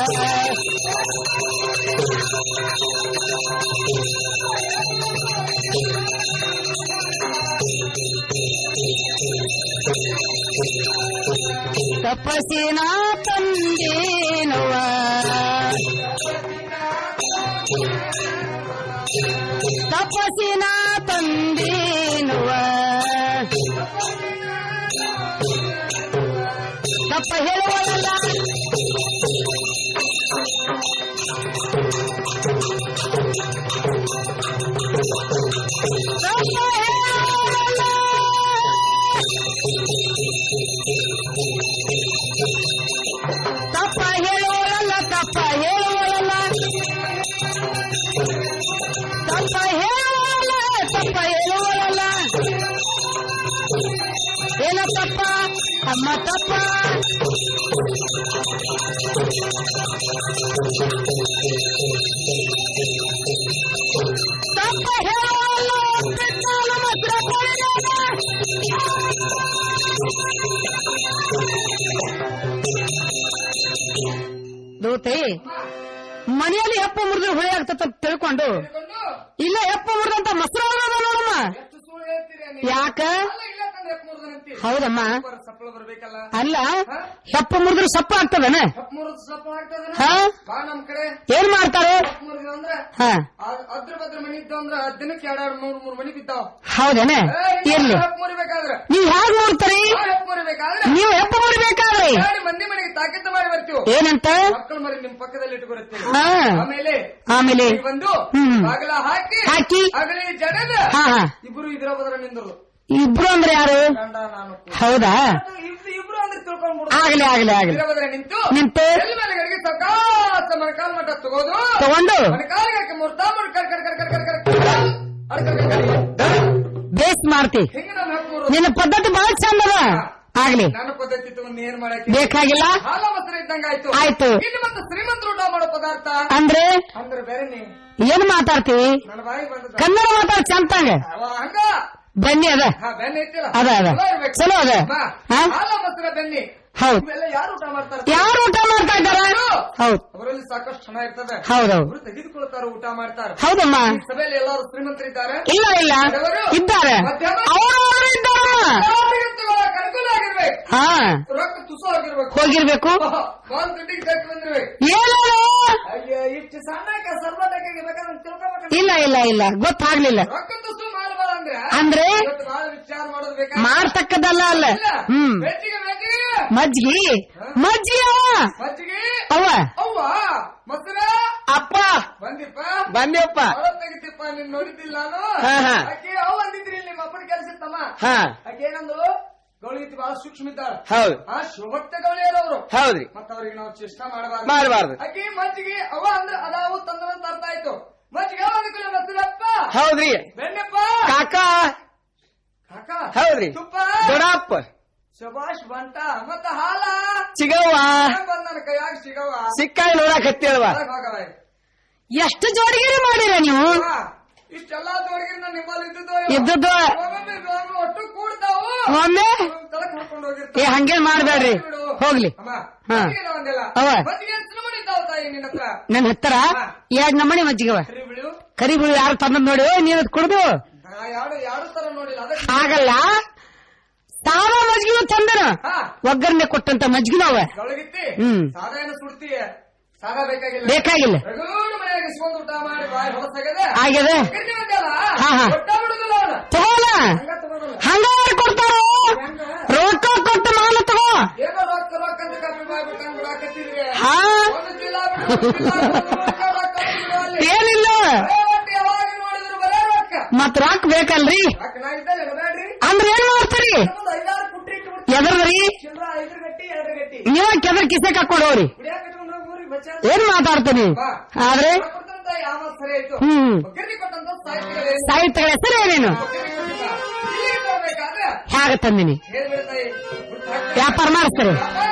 ತಪಸಿನ ತಂದೇನವ್ವ ತಪಸಿನ ತಂದೇನುವ ತಪ್ಪ ಹೇಳುವಲ್ಲ ತಪ್ಪ ಹೇಳುವಲ್ಲ ತಪ್ಪ ಹೇಳುವಲ್ಲ ತಪ್ಪ ಹೇಳುವಲ್ಲ ತಪ್ಪ ಹೇಳುವಲ್ಲ ಏನ ತಪ್ಪ ಅಮ್ಮ ತಪ್ಪ ತಪ್ಪ ಹೇಳುವಲ್ಲ ಬಿಟ್ಟಾಲ ಮಾತ್ರ ದೂತೆ ಮನೆಯಲ್ಲಿ ಹೆಪ್ಪ ಮುರಿದ್ರೆ ಹುಳಿ ಆಗ್ತದ ತಿಳ್ಕೊಂಡು ಇಲ್ಲ ಹೆಪ್ಪ ಮುರಿದಂತ ಮೊಸರು ಆಗೋದು ನೋಡಮ್ಮ ಯಾಕ ಹೌದಮ್ಮ ಸಪ್ಪಳ ಬರ್ಬೇಕಲ್ಲ ಅಲ್ಲ ಹೆಪ್ಪ ಮುರಿದ್ರೆ ಸಪ್ಪ ಆಗ್ತದನ ಮೂರು ಸಪ್ಪಳ ಆಗ್ತದ ಹಾ? ಬಾ ನಮ್ ಕಡೆ ಏನ್ ಮಾಡ್ತಾರೆ ಮೂರು ಅಂದ್ರೆ ಹಾ ಆ- ಅದ್ರ ಬದ್ರ ಮನಿ ಇದ್ದಾವ ಅಂದ್ರ ದಿನಕ್ಕೆ ಎರಡ್ ಮೂರ್ ಮೂರ್ ಮನಿ ಬಿದ್ದಾವ ಹೌದೇನ ಇರ್ಲಿ ಹೆಪ್ ಮುರಿಬೇಕಾದ್ರೆ ನೀವ್ ಹ್ಯಾಗ್ ನೋಡ್ತಾರಿ ಆ ಹೆಪ್ ಮುರಿಬೇಕಾದ್ರೆ ನೀವು ಹೆಪ್ಪ ಮುರಿಬೇಕಾದ್ರಿ ಎರಡು ಮಂದಿ ಮನೆಗೆ ತಾಕೀತು ಮಾಡಿ ಬರ್ತೀವಿ ಏನಂತ ಮಕ್ಕಳು ಮರಿ ನಿಮ್ ಪಕ್ಕದಲ್ಲಿ ಇಟ್ಕೊಳ್ತೀವಿ ಹಾ. ಆಮೇಲೆ ಆಮೇಲೆ ಇಲ್ಲಿ ಬಂದು ಹ್ಮ್. ಬಾಗಿಲ ಹಾಕಿ ಹಾಕಿ. ಅಗಲಿ ಜಡದ ಹಾ, ಹಾ. ಇಬ್ರು ಇದ್ರ ಬದ್ರ ನಿಂದ್ರು ಇಬ್ರು ಅಂದ್ರೆ ಯಾರು ಗಂಡ ನಾನು ಹೌದಾ ಇಬ್ರು ಇಬ್ರು ಅಂದ್ರೆ ತಿಳ್ಕೊಂಡ್ಬಿಡು ಆಗ್ಲಿ ಆಗ್ಲಿ ಆಗ್ಲಿ ಇದ್ರ ಬದ್ರ ನಿಂತು ನಿಂತು ಎಲ್ಲಿ ಮೇಲೆ ಗಡಿಗೆ ಸಕಾಸ ಮಣಕಾಲ್ ಮಟ್ಟ ತಗೋದು ತಗೊಂಡು ಮಣಕಾಲಿಗೆ ಹಾಕಿ ಮುರ್ತಾ ಮುರ್ ಕರ್ ಕರ್ ಕರ್ ಕರ್ ಕರ್ ಕರ್ ಕರ್ ಅಡ್ ಕರ್ ಕರ್ ಕರ್. ಬೇಸ್ ಮಾಡ್ತಿ ಹಿಂಗ ನಾನು ಹಾಕ್ಬೋದು ನಿನ್ನ ಪದ್ಧತಿ ಬಹಳ ಚಂದ ಅದ ಆಗ್ಲಿ ನನ್ನ ಪದ್ಧತಿ ತಗೊಂಡು ಏನ್ ಮಾಡಕ್ಕೆ ಬೇಕಾಗಿಲ್ಲ ಹಾಲ ಮೊಸರು ಇದ್ದಂಗ ಆಯ್ತು ಆಯ್ತು. ಇನ್ನು ಮತ್ತೆ ಶ್ರೀಮಂತರು ಊಟ ಮಾಡೋ ಪದಾರ್ಥ ಅಂದ್ರೆ ಅಂದ್ರೆ ಬೇರೆ ನೀ ಏನ್ ಮಾತಾಡ್ತೀವಿ ನನ್ನ ಬಾಯಿ ಬಂದದ ಕನ್ನಡ ಮಾತಾಡ ಚಂತಂಗ ಅವ ಹಂಗ ಬನ್ನಿ ಅದ ಹಾ ಬೆನ್ನಿ ಐತಿಲ್ಲ ಅದ, ಅದ. ಚಲೋ ಇರ್ಬೇಕು. ಚಲೋ ಅದ. ಬಾ. ಹಾ? ಹಾಲ ಮೊಸರ ಬೆನ್ನಿ ಹೌದ್ ಇವೆಲ್ಲ ಯಾರು ಊಟ ಮಾಡ್ತಾರೆ ಯಾರು ಊಟ ಮಾಡ್ತಾ ಇದ್ದಾರ ಹೌದ್ ಅವರಲ್ಲಿ ಸಾಕಷ್ಟು ಹಣ ಇರ್ತದೆ ಹೌದೌದು ಅವರು ತೆಗೆದುಕೊಳ್ತಾರ ಊಟ ಮಾಡ್ತಾರೆ ಹೌದಮ್ಮ ಈ ಸಭೆಯಲ್ಲಿ ಎಲ್ಲರೂ ಶ್ರೀಮಂತರಿದ್ದಾರೆ ಇಲ್ಲ ಇಲ್ಲ ಬಡವರು? ಇದ್ದಾರೆ ಮಧ್ಯಮ? ಅವರು ಅವರು ಇದ್ದಾರಮ್ಮ ಎಲ್ಲರಿಗೂ ತಗೊಳ್ಳೋಕೆ ಅನುಕೂಲ ಆಗಿರ್ಬೇಕು ಹಾ ರೊಕ್ಕ ತುಸು ಆಗಿರ್ಬೇಕು ಹೋಗಿರ್ಬೇಕು ಬಾಲ್ ಕಟ್ಟಿಗೆ ಕಟ್ಟಿ ಬಂದಿರ್ಬೇಕು ಏನು ಅಯ್ಯ ಇಷ್ಟು ಸಣ್ಣಕ್ಕೆ ಸರ್ಬಟಕ್ಕೆ ಬೇಕಾದ್ರೆ ತಿಳ್ಕೊಬೇಕು ಇಲ್ಲ ಇಲ್ಲ ಇಲ್ಲ ಗೊತ್ತಾಗ್ಲಿಲ್ಲ ರೊಕ್ಕ ತುಸು ಮಾಡಬಾರ ಅಂದ್ರೆ ಅಂದ್ರೆ? ಇವತ್ತು ಬಹಳ ವಿಚಾರ ಮಾಡೋದು ಬೇಕಾ ಮಾಡ್ತಕ್ಕದಲ್ಲ ಅಲ್ಲ ಹ್ಮ್ ಬೆಚ್ಚಿಗೆ ಬೆಚ್ಚಿಗೆ ಮಜ್ಗಿ ಮಜ್ಗಿ ಅವ್ವ ಮಜ್ಜಿಗೆ ಅವ್ವ ಅವ್ವ ಮೊಸರ ಅಪ್ಪ ಬಂದಿಪ್ಪ ಬಂದ್ಯಪ್ಪ ಹೊರ ತೆಗಿತಿಪ್ಪ ನಿನ್ ನೋಡಿದ್ದಿಲ್ಲ ನಾನು ಹಾ, ಹಾ. ಆಕೆ ಅವ್ ಅಂದಿದ್ರಿ ನಿಮ್ಮ ಅಪ್ಪನ ಕೆಲಸ ತಮ್ಮ ಹಾ ಆಕೆ ಏನಂದು ಗೌಳಿಗಿತ್ತಿ ಬಹಳ ಸೂಕ್ಷ್ಮ ಇದ್ದಾಳ ಹೌದು. ಆ ಶಿವಭಕ್ತ ಗೌಳಿಯರವರು ಹೌದ್ರಿ ಮತ್ತ ಅವ್ರಿಗೆ ನಾವು ಚೇಷ್ಟ ಮಾಡಬಾರ್ದು ಮಾಡ್ಬಾರ್ದು. ಅಕ್ಕಿ ಮಜ್ಜಿಗೆ ಅವ ಅಂದ್ರೆ ಅದಾವು ತಂದ್ರಂತ ಅರ್ಥ ಆಯ್ತು ಮಜ್ಜಿಗೆ ಬಂದಕುಲ ಬರ್ತದಪ್ಪ ಹೌದ್ರಿ ಬೆಣ್ಣಪ್ಪ ಕಾಕ ಕಾಕ ಹೌದ್ರಿ ತುಪ್ಪ ದೊಡ್ಡಪ್ಪ ಶಬಾಷ್ ಬಂಟ ಮತ್ತ ಹಾಲ ಸಿಗವ್ವ ಬಂದ ನನ್ನ ಕೈಯಾಗ ಸಿಗವ ಸಿಕ್ಕಾಗಿ ನೋಡಾಕತ್ತಿಯಲ್ವ ಹೋಗವ ಎಷ್ಟು ಜೋಡಿಗೆರೆ ಮಾಡಿರ ನೀವು ಇಷ್ಟೆಲ್ಲಾ ತೋರಿಗಿರಿ ನಾನು ನಿಮ್ಮಲ್ಲಿ ಇದ್ದದ್ದು ಇದ್ದದ್ದು. ಒಮ್ಮೊಮ್ಮೆ ಒಮ್ಮೊಮ್ಮೆ ಒಟ್ಟು ಕೂಡ್ತಾವು ಒಮ್ಮೆ ತಳಕ್ ಹಾಕೊಂಡು ಏ ಹೋಗಿರ್ತಾವ ಹಂಗೇನ್ ಮಾಡ್ಬೇಡ್ರಿ ಹೋಗ್ಲಿ ಅಮ್ಮ ಹಾ. ಮಜ್ಜಿಗೆ ಒಂದಿಲ್ಲ ಅವ. ಮಜ್ಜಿಗೆ ಎಷ್ಟು ನಮೂನಿ ಇದ್ದಾವ ತಾಯಿ ನಿನ್ನ ಹತ್ರ ನನ್ ಹತ್ತಿರ ಎರಡ್ ನಮ್ಮನೆ ಮಜ್ಜಿಗವ ಕರಿಬಿಳು ಕರಿ ಬಿಳು ಯಾರು ತಂದದ್ ನೋಡಿ ನೀನ್ ಅದ್ ಕುಡ್ದು ಯಾರು ಯಾರು ತರ ನೋಡಿಲ್ಲ ಅದಕ್ಕೆ ಆಗಲ್ಲ ಸಾವ ಮಜ್ಜಿಗೆ ತಂದನ ಹಾ. ಒಗ್ಗರಣೆ ಕೊಟ್ಟಂತ ಮಜ್ಜಿಗೆನವ ಒಳಗಿತ್ತಿ ಹ್ಮ್. ಸಾದಾ ಏನು ಸುಡ್ತೀಯ ಸಾದಾ ಬೇಕಾಗಿಲ್ಲ ಬೇಕಾಗಿಲ್ಲ. ರಗೂಡು ಮನೆಯಾಗ ಇಸ್ಕೊಂಡು ಊಟ ಮಾಡಿ ಬಾಯಿ ಹೊರಸಾಗದೆ ಆಗ್ಯದೆ. ಕರಿ ಒಂದಲ್ಲ ಹಾ, ಹಾ. ಒಟ್ಟ ಬಿಡುದಿಲ್ಲ ಅವನ ತಗೋಲ ಹಂಗ ಯಾರು ಕೊಡ್ತಾರ ರೊಕ್ಕ ಕೊಟ್ಟು ಮಾಲ ತಗೋ ಏನೋ ರೊಕ್ಕ ರೊಕ್ಕ ಅಂತ ಕಮ್ಮಿ ಮಾಡ್ಬಿಟ್ಟಂಗ್ ಬಿಡಾಕತ್ತಿದ್ರಿ ಹಾ ಒಂದು ಚೀಲ ಬಿಡು, ಒಂದು ಚೀಲ ಬಿಡು, ರೊಕ್ಕ ರೊಕ್ಕ ಬಿಡು ಅಲ್ಲಿ. ಏನಿಲ್ಲ ಬರೇ ಒಟ್ಟು ಯಾವಾಗ ನೋಡಿದ್ರು ಬರೇ ರೊಕ್ಕ ಮತ್ ರಾಕ್ ಬೇಕಲ್ರಿ ರೊಕ್ಕ ನಾ ಇದ್ದಲ್ಲಿ ಬೇಡ್ರಿ ಅಂದ್ರ ಏನ್ ಮಾಡ್ತೀರಿ ನಮ್ಮದು ಐದಾರು ಪುಟ್ಟಿ ಇಟ್ಟು ಎದರ್ದ್ರಿ ಚಿಲ್ಲರ ಐದು ಗಟ್ಟಿ ಎರಡು ಗಟ್ಟಿ ನೀವ ಕೆದರ್ ಕಿಸೆ ಹಾಕೊಂಡು ಹೋಗ್ರಿ ಕುಡಿಯಾಕ ಇಟ್ಕೊಂಡು ಹೋಗಿ ಊರಿಗೆ ಬಚಾರ ಏನ್ ಮಾತಾಡ್ತೀನಿ ಆದ್ರೆ ಕೊಟ್ಟಂತ ಯಾವ ಸರಿ ಆಯ್ತು ಹ್ಮ್. ಒಗ್ಗರಣೆ ಕೊಟ್ಟಂತ ಸಾಹಿತ್ಯಗಳೇ ಸಾಹಿತ್ಯಗಳ ಹೆಸರು ಏನೇನು ಇಲ್ಲಿಗೆ ಬರ್ಬೇಕಾದ್ರೆ ಹೇಗ ತಂದಿನಿ ಹೇಳ್ಬಿಡ್ತಾಯಿ ವ್ಯಾಪಾರ ಮಾಡಿಸ್ತಾರೆ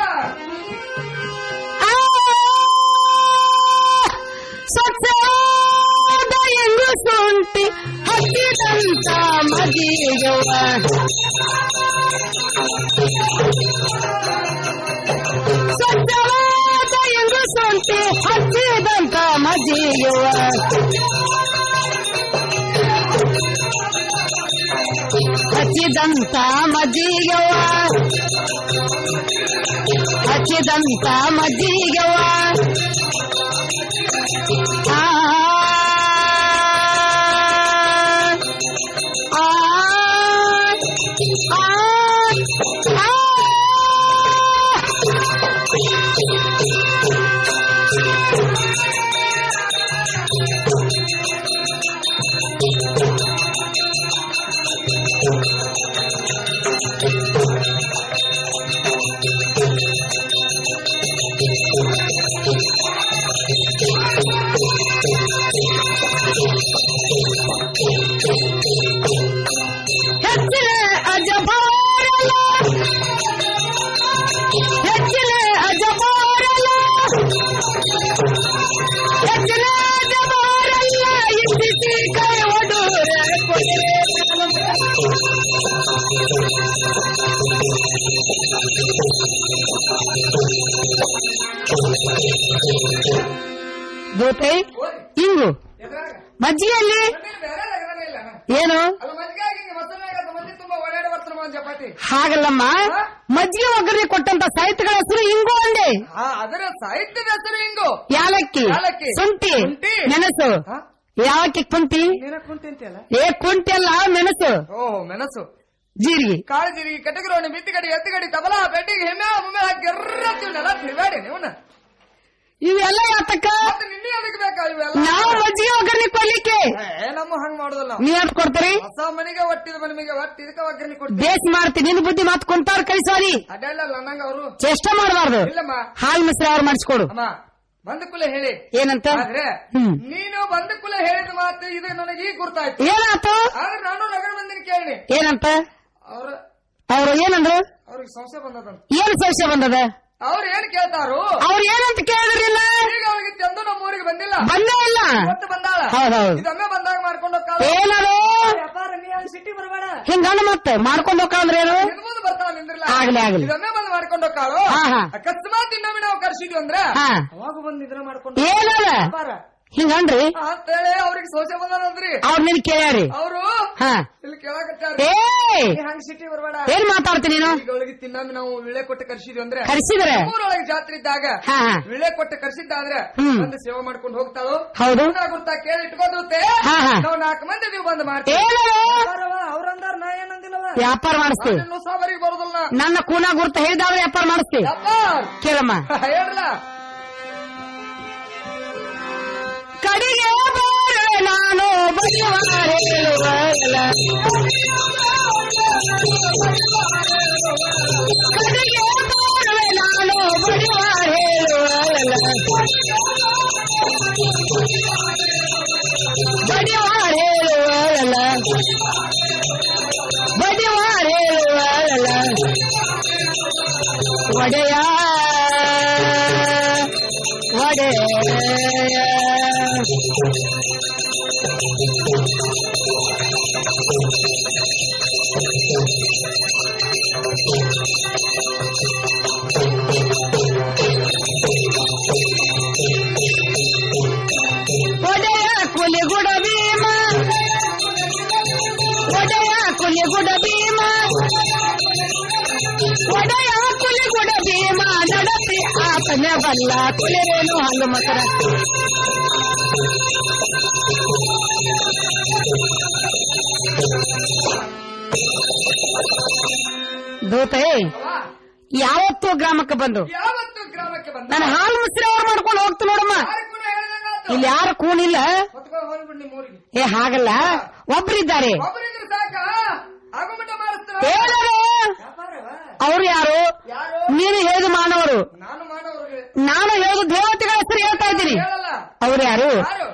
ಸ್ವಚ್ಛವಾದ ಎಂಗು ಶುಂಠಿ ಹಚ್ಚಿದಂತ ಮದಿಯವ ಸ್ವಚ್ಛವಾದ ಎಂಗು ಶುಂಠಿ ಹಚ್ಚಿದಂತ ಮದಿಯವ ಹಚ್ಚಿದಂತ ಮದಿಯವ ಹಚ್ಚಿದಂತ ಮಜ್ಜಿಗೆವ ಆ, ಆ, ಆ, ಆ. ಹೆಚ್ಚಿನ ಅಜಬಾರಲ ಹೆಚ್ಚಿನ ಅಜಬಾರಲ ಹೆಚ್ಚಿನ ಅಜಬಾರಲ್ಲ ಇಟ್ಟಿಸಿ ಕೈ ಒಡೂರ ಗೋಪೆ ಹಿಂಗು ಮಜ್ಜಿಗೆಯಲ್ಲಿ ಏನು ಅಲ್ಲ ಮಜ್ಜಿಗೆ ಆಗಿ ಮೊಸರನಾಗ ಮಂದಿ ತುಂಬಾ ಓಡಾಡಿ ಬರ್ತಾರ ಒಂದ್ ಚಪಾತಿ ಹಾಗಲ್ಲಮ್ಮ ಮಜ್ಜಿಗೆ ಒಗ್ಗರಣೆ ಕೊಟ್ಟಂತ ಸಾಹಿತ್ಯಗಳ ಹೆಸರು ಹಿಂಗು ಅಂದೆ ಹಾ ಅದರ ಸಾಹಿತ್ಯದ ಹೆಸರು ಹಿಂಗು ಯಾಲಕ್ಕಿ ಯಾಲಕ್ಕಿ. ಶುಂಠಿ ಶುಂಠಿ. ಮೆಣಸು ಯಾವಕ್ಕೆ ಕುಂಟಿ ನೀನ ಕುಂತಿಂತಿಯಲ್ಲ ಏ ಕುಂಟಿ ಅಲ್ಲ ಮೆಣಸು ಓಹ್ ಮೆಣಸು ಜೀರಿಗೆ ಕಾಳು ಜೀರಿಗೆ ಕಟಗರೋಣಿ ಬಿತ್ತಿಗಡಿ ಎತ್ತಿಗಡಿ ತಬಲ ಬೆಟ್ಟಿಗೆ ಹೆಮ್ಮೆ ಮುಮ್ಮೆ ಹಾಕಿ ಎರ್ರತ್ತೀವನ್ನೆಲ್ಲ ತಿರುಗಾಡಿ ನೀವನ್ನ ಇವೆಲ್ಲ ಯಾತಕ್ಕ ಮತ್ತೆ ನಿನ್ನೆ ಅದಕ್ಕೆ ಬೇಕಾ ಇವೆಲ್ಲ ನಾವು ಮಜ್ಜಿಗೆ ಒಗ್ಗರಣೆ ಕೊಡ್ಲಿಕ್ಕೆ ಏ ನಮ್ಮ ಹಂಗ್ ಮಾಡೋದಲ್ಲ ನೀವ್ ಯಾವ್ದು ಕೊಡ್ತೀರಿ ಹೊಸ ಮನೆಗೆ ಒಟ್ಟಿದ ಮನೆಗೆ ಒಟ್ಟು ಇದಕ್ಕ ಒಗ್ಗರಣೆ ಕೊಡ್ತೀವಿ ಬೇಸ್ ಮಾಡ್ತೀನಿ ನಿನ್ ಬುದ್ಧಿ ಮಾತು ಕುಂತಾರ ಕಳಿಸೋರಿ ಅಡ್ಡಲ್ಲ ನಂಗ ಅವರು ಚೇಷ್ಟ ಮಾಡಬಾರ್ದು ಇಲ್ಲಮ್ಮ ಹಾಲ್ ಮಿಶ್ರ ಅವ್ರು ಮಾಡಿಸ್ಕೊಡು ಅಮ್ಮ ಬಂದ ಕುಲ ಹೇಳಿ ಏನಂತ ಆದ್ರೆ ಹ್ಮ್. ನೀನು ಬಂದ ಕುಲ ಹೇಳಿದ ಮಾತು ಇದು ನನಗೆ ಈಗ ಗುರ್ತಾಯ್ತು ಏನಾತು ಆದ್ರೆ ನಾನು ನಗರ ಬಂದಿನ ಕೇಳಿ ಏನಂತ ಅವ್ರ ಅವ್ರು ಏನಂದ್ರು ಅವ್ರಿಗೆ ಸಂಶಯ ಬಂದದಂತ ಏನ್ ಸಂಶಯ ಬಂದದ ಅವ್ರು ಏನ್ ಕೇಳ್ತಾರು ಅವ್ರು ಏನಂತ ಕೇಳಿದ್ರಿಲ್ಲ ಈಗ ಅವ್ರಿಗೆ ಚಂದು ನಮ್ಮ ಊರಿಗೆ ಬಂದಿಲ್ಲ ಬಂದೇ ಇಲ್ಲ ಇವತ್ತು ಬಂದಾಳ ಹೌದೌದು. ಇದೊಮ್ಮೆ ಬಂದಾಗ ಮಾಡ್ಕೊಂಡು ಏನದು ವ್ಯಾಪಾರ ನೀ ಅಲ್ಲಿ ಸಿಟಿ ಬರಬೇಡ ಹಿಂಗಣ್ಣ ಮತ್ತೆ ಮಾಡ್ಕೊಂಡು ಹೋಗ್ಕಂದ್ರೆ ಏನು ನಿನ್ಮುಂದ್ ಬರ್ತಾಳ ನಿಂದ್ರಲ್ಲ ಆಗ್ಲಿ, ಆಗ್ಲಿ. ಇದೊಮ್ಮೆ ಬಂದ್ ಮಾಡ್ಕೊಂಡು ಹೋಗ್ತಾಳು ಹಾ, ಹಾ. ಅಕಸ್ಮಾತ್ ಇನ್ನೊಮ್ಮೆ ನಾವು ಕರ್ಸಿದ್ವಿ ಅಂದ್ರೆ ಹಾ. ಅವಾಗ ಬಂದ್ ಇದನ್ನ ಮಾಡ್ಕೊಂಡು ಏನದ ವ್ಯಾಪಾರ ಹಿಂಗನ್ರಿ ಅಂತೇಳಿ ಅವ್ರಿಗೆ ಸೋಚೆ ಬಂದಾರಂದ್ರಿ ಅವ್ರ ನಿನ್ ಕೇಳ್ಯಾರಿ ಅವರು ಹಾ ಇಲ್ಲಿ ಕೇಳಕತ್ತಾರ ಏಯ್! ಹಂಗ ಸಿಟಿ ಬರಬೇಡ ಏನ್ ಮಾತಾಡ್ತೀನಿ ನೀನು ಈಗ ಒಳಗೆ ತಿನ್ನೊಮ್ಮೆ ನಾವು ವಿಳೆ ಕೊಟ್ಟು ಕರ್ಸಿದ್ವಿ ಅಂದ್ರೆ ಕರ್ಸಿದ್ರೆ? ಊರೊಳಗೆ ಜಾತ್ರೆ ಇದ್ದಾಗ ಹಾ, ಹಾ. ವಿಳೆ ಕೊಟ್ಟು ಕರ್ಸಿದ್ದಾದ್ರೆ ಹ್ಮ್. ಬಂದು ಸೇವೆ ಮಾಡ್ಕೊಂಡು ಹೋಗ್ತಾಳು ಹೌದು. ಗುರ್ತಾ ಗುರ್ತಾ ಕೇಳಿ ಇಟ್ಕೊಂಡ್ರುತ್ತೆ ಹಾ, ಹಾ. ನಾವು ನಾಲ್ಕು ಮಂದಿ ನೀವು ಬಂದು ಮಾಡ್ತೀವಿ ಏನದು? ಅವ್ರಂದಾರ ನಾ ಏನಂದಿಲ್ಲವ ವ್ಯಾಪಾರ ಮಾಡಿಸ್ತೀವಿ ನಾನಿನ್ನು ಸಾಬರಿಗೆ ಬರೋದಿಲ್ಲ ನನ್ನ ಕೂನ ಗುರ್ತ ಹೇಳಿದಾದ್ರೆ ವ್ಯಾಪಾರ ಮಾಡಿಸ್ತೀವಿ ವ್ಯಾಪಾರ ಕೇಳಮ್ಮ ಹೇಳ್ರಲ್ಲ ಕಡೆಗೆ ಬಾರೆ ನಾನು ಬಸವ ಹೇಳುವಲ್ಲ ಕಡೆಗೆ ಬಾರುವೆ ನಾನು ಬಡಿವಾರ ಹೇಳುವಲ್ಲ ಬಡಿವಾರ ಹೇಳುವಲ್ಲ ಬಡಿವಾರ ಹೇಳುವಲ್ಲ ಒಡೆಯ ಒಡೆಯ ಒಡೆಯ ಕುಲಿಗುಡ ಭೀಮ ಒಡೆಯ ಕುಲಿಗುಡ ಭೀಮ ಒಡೆಯ ಕುಲಿಗುಡ ಭೀಮ ನಡತಿ ಆತನೆ ಬಲ್ಲ ಕುಲಿರೇನು ಹಲ್ಲು ಮಕರ ದೂತೆ ಯಾವತ್ತೂ ಗ್ರಾಮಕ್ಕೆ ಬಂದು ಯಾವತ್ತು ಗ್ರಾಮಕ್ಕೆ ಬಂದ ನಾನು ಹಾಲು ಮುಸ್ರಿ ಅವ್ರು ಮಾಡ್ಕೊಂಡು ಹೋಗ್ತು ನೋಡಮ್ಮ ಇಲ್ಲಿ ಯಾರು ಕೂನಿಲ್ಲ ಹೊತ್ಕೊಂಡು ಹೋಗ್ಬಿಡ್ ನಿಮ್ಮ ಊರಿಗೆ ಏ ಹಾಗಲ್ಲ ಒಬ್ರಿದ್ದಾರೆ ಒಬ್ಬರಿದ್ರೆ ಸಾಕ ಆಗುಮಟ ಮಾಡಿಸ್ತಾರ ಹೇಳರು ಅವ್ರು ಯಾರು ನೀನು ಹೇಳಿದ ಮಾನವರು ನಾನು ಮಾಡೋರಿಗೆ ನಾನು ಹೇಳಿದ ದೇವತೆಗಳ ಹೆಸರು ಹೇಳ್ತಾ ಇದ್ದೀನಿ ಹೇಳಲ್ಲ ಅವ್ರು ಯಾರು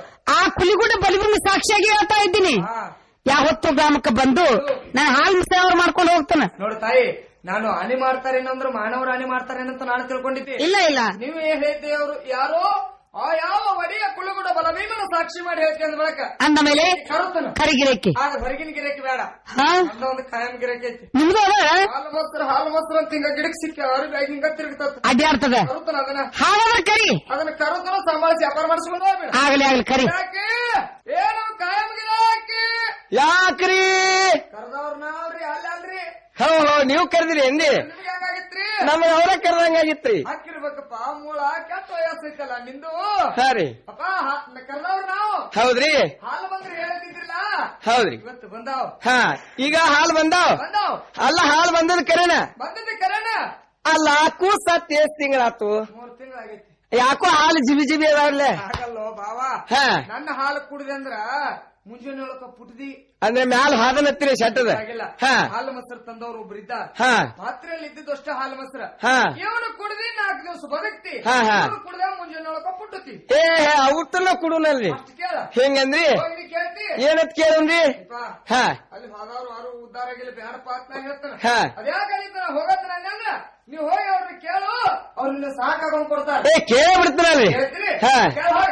ಆ ಕುಲಿಗುಡ ಬಲಿಭೂಮಿ ಸಾಕ್ಷಿಯಾಗಿ ಹೇಳ್ತಾ ಇದ್ದೀನಿ ಯಾವತ್ತು ಗ್ರಾಮಕ್ಕೆ ಬಂದು ನಾನು ಹಾಲು ಮುಸ್ರಿ ಅವ್ರು ಮಾಡ್ಕೊಂಡು ಹೋಗ್ತಾನೆ ನೋಡು ತಾಯಿ ನಾನು ಹಾನಿ ಮಾಡ್ತಾರೇನಂದ್ರು ಮಾನವರು ಹಾನಿ ಮಾಡ್ತಾರೇನಂತ ನಾನು ತಿಳ್ಕೊಂಡಿದ್ದೆ ಇಲ್ಲ ಇಲ್ಲ ನೀವು ಏನ್ ಹೇಳ್ತೀವಿ ಅವರು ಯಾರೋ ಆ ಯಾವ ಒಡೆಯ ಕುಳುಗುಡ ಬಲಭೀಮನ ಸಾಕ್ಷಿ ಮಾಡಿ ಹೇಳ್ತೀನಿ ಅಂದ ಬಳಕ ಅಂದ ಮೇಲೆ ಕರುತನ ಕರಿಗಿರಕ್ಕೆ ಆಗ ಹೊರಗಿನ ಗಿರಕ್ಕೆ ಬೇಡ ಹಾ ಅಂದ ಒಂದು ಕಾಯಂ ಗಿರಕ್ಕೆ ಐತಿ ನಿಮ್ದು ಅದ ಹಾಲು ಮೊಸರು ಹಾಲು ಮೊಸರು ಅಂತ ಹಿಂಗ ಗಿಡಕ್ ಸಿಕ್ಕ ಅವ್ರ ಬ್ಯಾಗ್ ಹಿಂಗ ತಿರುಗ್ತದ ಅಡ್ಡಾಡ್ತದ ಕರುತನ ಅದನ್ನ ಹಾಗಾದ್ರೆ ಕರಿ ಅದನ್ನ ಕರುತನ ಸಂಭಾಳಿಸಿ ವ್ಯಾಪಾರ ಮಾಡಿಸ್ಕೊಂಡು ಹೋಗ್ಬೇಡ ಆಗ್ಲಿ ಆಗ್ಲಿ ಕರಿ ಯಾಕೆ ಏನು ಕಾಯಂ ಗಿರಾಕಿ ಯಾಕ್ರಿ ಕರೆದವ್ರ ನಾವ್ರಿ ಅಲ್ಲ ಅಲ್ರಿ ಹೋ ಹೋ ನೀವು ಕರೆದಿರಿ ಎಂದಿ ನಿಮ್ಗೆ ಹೆಂಗಾಗಿತ್ರಿ ನಮ್ಮ ಅವರ ಕರೆದಂಗಾಗಿತ್ರಿ ಹಾಕಿರ್ಬೇಕಪ್ಪ ಮೂಳ ಕೆಟ್ಟ ವಯಸ್ಸೈತಲ್ಲ ನಿಂದು ಹಾ ರೀ ಅಪ್ಪ ಕರೆದವ್ರ ನಾವು ಹೌದ್ರಿ ಹಾಲು ಬಂದ್ರೆ ಹೇಳಿದ್ರಲ್ಲ ಹೌದ್ರಿ ಇವತ್ತು ಬಂದಾವ್ ಹಾ ಈಗ ಹಾಲ್ ಬಂದಾವ್ ಬಂದಾವ್ ಅಲ್ಲ ಹಾಲ್ ಬಂದದ ಕರೆನ ಬಂದದ್ದೆ ಕರೆನ ಅಲ್ಲ ಕೂಸ್ ಸತ್ ಎಷ್ಟ್ ತಿಂಗಳಾತು ಮೂರ್ ತಿಂಗಳಾಗೈತಿ ಯಾಕೋ ಹಾಲು ಜಿಬಿ ಜಿಬಿ ಅದಾವ್ರಲ್ಲೇ ಆಗಲ್ಲೋ ಬಾವ ಹಾ ನನ್ನ ಹಾಲು ಕುಡಿದೆ ಅಂದ್ರ ಮುಂಜಾನೆ ಒಳಕ ಪುಟ್ದಿ ಅಂದ್ರೆ ಮ್ಯಾಲ ಹಾದನತ್ತಿರಿ ಶೆಟ್ಟದ ಆಗಿಲ್ಲ ಹಾ ಹಾಲು ಮೊಸರು ತಂದವ್ರು ಒಬ್ರು ಇದ್ದಾರ ಹಾ ಪಾತ್ರೆಯಲ್ಲಿ ಇದ್ದಿದ್ದು ಅಷ್ಟೇ ಹಾಲು ಮೊಸರು ಹಾ. ಇವನು ಕುಡ್ದಿ ನಾಲ್ಕು ದಿವಸ ಬದುಕ್ತಿ ಹಾ, ಹಾ. ಇವ್ನು ಕುಡ್ದ ಮುಂಜಾನೆ ಒಳಕ ಪುಟ್ಟತಿ ಏ ಔಟನ್ನ ಕುಡುನಲ್ರಿ ಕೇಳ ಹೆಂಗಂದ್ರಿ ಹೋಗಿ ಕೇಳ್ತಿ ಏನತ್ ಕೇಳನ್ರಿ ಅಪ್ಪ, ಹಾ ಅಲ್ಲಿ ಹೋದವ್ರು ಯಾರು ಉದ್ದಾರ ಆಗಿಲ್ಲ ಬೇಡಪ್ಪ ಅಂತ ನಾ ಹೇಳ್ತಾನೆ ಹಾ. ಅದ್ಯಾಕಾಗಿತ್ತ ಹೋಗತ್ತ ಅಂದ್ರ ನೀವು ಹೋಗಿ ಅವ್ರನ್ನ ಕೇಳು ಅವ್ರನ್ನ ಸಾಕಾಗೊಂಡ್ ಕೊಡ್ತಾರೆ ಏ ಕೇಳ್ಬಿಡ್ತೀನಲ್ರಿ ಹೇಳ್ತೀರಿ ಹಾ ಕೇಳ ಹೋಗ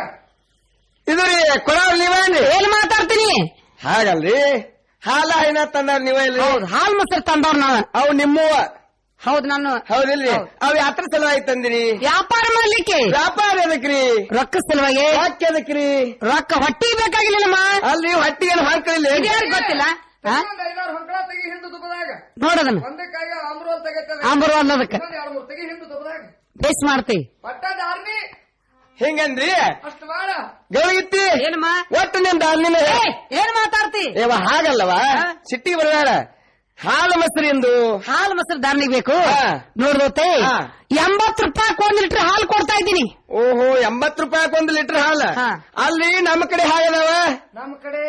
ಇದು ರೀ ಕೊಡವ್ರ ನೀವೇನ್ರಿ ಏನ್ ಮಾತಾಡ್ತೀನಿ ಹಾಗಲ್ರಿ ಹಾಲ ಏನ ತಂದಾರ ನೀವ ಇಲ್ರಿ ಹೌದು ಹಾಲ್ ಮೊಸರು ತಂದವ್ರು ನಾವ ಅವು ನಿಮ್ಮವ ಹೌದು ನಾನು ಹೌದಿಲ್ರಿ ಅವ್ ಯಾತ್ರ ಸಲುವಾಗಿ ತಂದಿರಿ ವ್ಯಾಪಾರ ಮಾಡ್ಲಿಕ್ಕೆ ವ್ಯಾಪಾರ ಎದಕ್ರಿ ರೊಕ್ಕ ಸಲುವಾಗಿ ಯಾಕೆ ಎದಕ್ರಿ ರೊಕ್ಕ ಹೊಟ್ಟಿ ಬೇಕಾಗಿಲ್ಲಮ್ಮ ಅಲ್ಲಿ ಹೊಟ್ಟಿಗೆ ಹಾಕಲಿಲ್ಲ ಇದ್ಯಾರಿಗ್ ಗೊತ್ತಿಲ್ಲ ಹಾ? ಒಂದ್ ಐದಾರು ಹೊಂಕಳ ತೆಗಿ ಹಿಂದು ತುಪ್ಪದಾಗ ನೋಡದನ್ನ ಒಂದಕ್ಕಾಗಿ ಅಮೃತ ತೆಗಿತದೆ ಆಂಬರು ಅನ್ನೋದಕ್ಕೆ ಇನ್ನೊಂದ್ ಎರಡು ಮೂರು ತೆಗಿ ಹಿಂದು ತುಪ್ಪದಾಗ ಬೇಸ್ ಮಾಡ್ತೀವಿ ಪಟ್ಟದ ಆರ್ಮಿ ಹೆಂಗಂದ್ರಿ ಅಷ್ಟು ಮಾಡ ಗೌಗಿತ್ತಿ ಏನಮ್ಮ ಒಟ್ಟು ನಿಂದ ಅಲ್ಲಿನ ಏನ್ ಮಾತಾಡ್ತಿ ಏವ ಹಾಗಲ್ಲವ ಸಿಟ್ಟಿಗೆ ಬರಬೇಡ ಹಾಲು ಮೊಸರಿಂದು ಹಾಲು ಮೊಸರು ದಾರ್ನಿಗೆ ಬೇಕು ಹಾ. ನೋಡ್ದೋತೆ ಹಾ. ಎಂಬತ್ತು ರೂಪಾಯಿ ಒಂದ್ ಲೀಟರ್ ಹಾಲು ಕೊಡ್ತಾ ಇದ್ದೀನಿ ಓಹೋ ಎಂಬತ್ ರೂಪಾಯಿ ಒಂದು ಲೀಟರ್ ಹಾಲ ಹಾ. ಅಲ್ಲಿ ನಮ್ಮ ಕಡೆ ಹಾಗದವ ನಮ್ಮ ಕಡೆ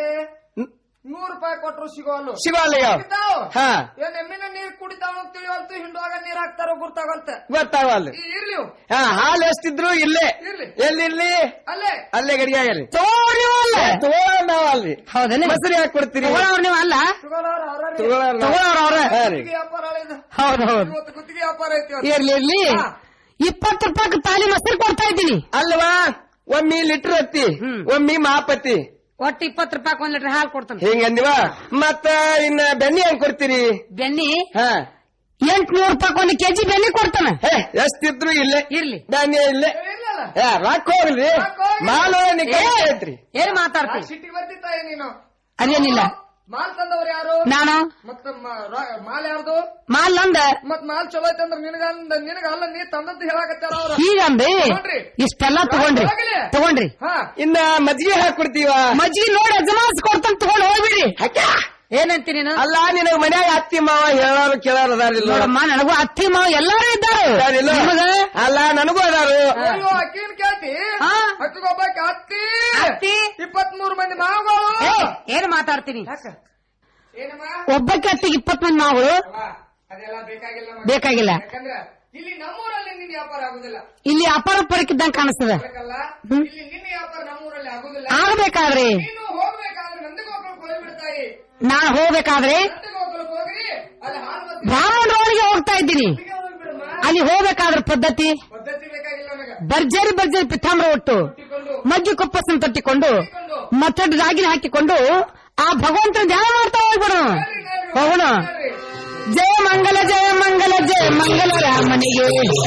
ನೂರು ರೂಪಾಯಿ ಕೊಟ್ರು ಸಿಗೋಲ್ಲು ಸಿಗೋಲ್ಲ ಯಾವ ಸಿಗ್ತಾವ್? ಹಾ ಏನ್ ಎಮ್ಮಿನ ನೀರ್ ಕುಡಿತಾವ ತಿಳಿವಲ್ತು ಹಿಂಡುವಾಗ ನೀರ್ ಹಾಕ್ತಾರೋ ಗುರ್ತಾಗಲ್ತ ಗೊತ್ತಾವಲ್ಲ ಈ ಇರ್ಲಿ ಇವು. ಹಾ ಹಾಲು ಎಷ್ಟಿದ್ರು ಇಲ್ಲೇ ಇರ್ಲಿ. ಎಲ್ಲಿರ್ಲಿ ಅಲ್ಲೇ ಅಲ್ಲೇ ಗಡಿಯಾಗಲಿ ತಗೋಳ್ನಿವಲ್ಲ ತಗೊಳ್ಳೋಣ ನಾವ್ ಅಲ್ಲಿ ಹೌದೇನೆ ಮೊಸರು ಯಾಕೆ ಕೊಡ್ತೀರಿ ತಗೊಳ್ಳೋರು ನೀವು ಅಲ್ಲ ತಗೊಳ್ಳೋರು ಅವ್ರೇ. ತಗೊಳ್ಳೋಣ ನಾವು. ತಗೊಳ್ಳೋರು ಅವ್ರೆ. ಹಾ ರೀ. ಗುತ್ತಿಗೆ ವ್ಯಾಪಾರ ಆಳಿದ. ಹೌದು ಹೌದು ಇವತ್ತು ಗುತ್ತಿಗೆ ವ್ಯಾಪಾರ ಐತಿ ಇವತ್ತು. ಇರ್ಲಿ ಇರ್ಲಿ ಹಾ. ಇಪ್ಪತ್ತು ರೂಪಾಯಿ ತಾಲಿ ಮೊಸರು ಕೊಡ್ತಾ ಇದ್ದೀನಿ ಅಲ್ವಾ ಒಮ್ಮಿ ಲೀಟರ್ ಹತ್ತಿ ಹ್ಮ್. ಒಮ್ಮಿ ಮಾಪತ್ತಿ ಒಟ್ಟು ಇಪ್ಪತ್ತು ರೂಪಾಯಿ ಒಂದ್ ಲೀಟರ್ ಹಾಲು ಕೊಡ್ತಾನೆ ಹಿಂಗಂದಿವ ಮತ್ತ ಇನ್ನ ಬೆಣ್ಣಿ ಹೆಂಗ್ ಕೊಡ್ತೀರಿ ಬೆನ್ನಿ ಹಾ ಎಂಟ್ನೂರು ರೂಪಾಯಿ ಒಂದು ಕೆಜಿ ಬೆನ್ನಿ ಕೊಡ್ತಾನೆ ಹೇ ಎಷ್ಟಿದ್ರು ಇಲ್ಲೇ ಇರ್ಲಿ ಧಾನ್ಯ ಇಲ್ಲೇ ಇರ್ಲಲ್ಲ. ಏ, ರಾಕ್ ಹೋಗ್ಲಿ ರಾಕ್ ಹೋಗ್ಲಿ. ಮಾಲು ಏ, ಐತ್ರಿ ಏನ್ ಮಾತಾಡ್ತಿ ಯಾಕ್ ಸಿಟ್ಟಿಗೆ ಬರ್ತಿತ್ತಾಯ ನೀನು ಅದೇನಿಲ್ಲ ಮಾಲ್ ತಂದವ್ರು ಯಾರು ನಾನು ಮತ್ತ ಮ- ರ- ಮಾಲ್ ಯಾರ್ದು ಮಾಲ್ ನಂದ ಮತ್ ಮಾಲ್ ಚಲೋ ಐತೆ ಅಂದ್ರೆ ನಿನಗ ಅಂದ- ನಿನಗ ಅಲ್ಲ ನೀ ತಂದದ್ದು ಹೇಳಕತ್ತಾರ ಅವ್ರ ಹೀಗಂದ್ರಿ ತಗೊಂಡ್ರಿ. ಇಷ್ಟೆಲ್ಲ ತಗೊಂಡ್ರಿ ಹೋಗ್ಲಿ. ತಗೊಂಡ್ರಿ ಹಾ ಇನ್ನ ಮಜ್ಜಿಗೆ ಹಾಕೊಡ್ತೀವ ಮಜ್ಜಿಗೆ ನೋಡಿ ಅಜಮಾಸ್ ಕೊಡ್ತಾನೆ ತಗೊಂಡ್ ಹೋಗ್ಬಿಡ್ರಿ ಏನಂತಿ ನೀನು ಅಲ್ಲ ನಿನಗ ಮನ್ಯಾಗ ಅತ್ತಿ ಮಾವ ಹೇಳೋರು ಕೇಳೋರು ಅದಾರಿಲ್ಲ ನೋಡಮ್ಮ ನನಗೂ ಅತ್ತಿ ಮಾವ ಎಲ್ಲಾರು ಇದ್ದಾರೆ ಅದಾರಿಲ್ಲ? ನಿಮಗ ಅಲ್ಲ ನನಗೂ ಅದಾರು ಅಯ್ಯೋ ಅಕ್ಕಿನ ಕೇಳ್ತಿ ಹಾ. ಅಕ್ಕಿಗೊಬ್ಬಾಕಿ ಅತ್ತಿ ಅತ್ತಿ? ಇಪ್ಪತ್ ಮೂರು ಮಂದಿ ಮಾವುಗಳು ಏ, ಏನ್ ಮಾತಾಡ್ತೀನಿ ಏನಮ್ಮ ಒಬ್ಬಕ್ಕೆ ಅತ್ತಿಗೆ ಇಪ್ಪತ್ ಮಂದಿ ಮಾವುಗಳು ಅವ್ವ, ಅದೆಲ್ಲ ಬೇಕಾಗಿಲ್ಲ ಮಗ. ಬೇಕಾಗಿಲ್ಲ. ಯಾಕಂದ್ರ ಇಲ್ಲಿ ನಮ್ಮೂರಲ್ಲಿ ನಿನ್ನ ವ್ಯಾಪಾರ ಆಗುದಿಲ್ಲ ಇಲ್ಲಿ ಅಪಾರ ಪರಕ್ಕಿದ್ದಂಗ ಕಾಣಿಸ್ತದ ಅದಕ್ಕಲ್ಲ ಹ್ಮ್. ಇಲ್ಲಿ ನಿನ್ನ ವ್ಯಾಪಾರ ನಮ್ಮೂರಲ್ಲಿ ಆಗುದಿಲ್ಲ ಆಗ್ಬೇಕಾದ್ರಿ ನೀನು ಹೋಗ್ಬೇಕಾದ್ರೆ ನಂದಗೋಕುಲಕ್ಕೆ ಹೋಗ್ಬಿಡ್ತಾಯಿ ನಾ ಹೋಗ್ಬೇಕಾದ್ರೆ ನಂದಗೋಕುಲಕ್ಕೆ ಹೋಗ್ರಿ ಅಲ್ಲಿ ಹಾಲು ಬಸ್ ಬ್ರಾಹ್ಮಣರೊಳಗೆ ಹೋಗ್ತಾ ಇದ್ದೀನಿ ಅಲ್ಲಿ ಹೋಗ್ಬೇಕಾದ್ರ ಪದ್ಧತಿ ಪದ್ಧತಿ ಬೇಕಾಗಿಲ್ಲ ನನಗ ಭರ್ಜರಿ ಭರ್ಜರಿ ಪಿತಾಂಬ್ರ ಒಟ್ಟು ಮಜ್ಜಿ ಕೊಪ್ಪಸನ್ ತಟ್ಟಿಕೊಂಡು ಮತ್ತೊಂದು ರಾಗಿನ ಹಾಕಿಕೊಂಡು ಆ ಭಗವಂತನ ಧ್ಯಾನ ಮಾಡ್ತಾ ಹೋಗ್ಬಿಡು ಹೋಗೋಣ ಜಯ ಮಂಗಲ ಜಯ ಮಂಗಲ ಜಯ ಮಂಗಲ ರಾಮನಿಗೆ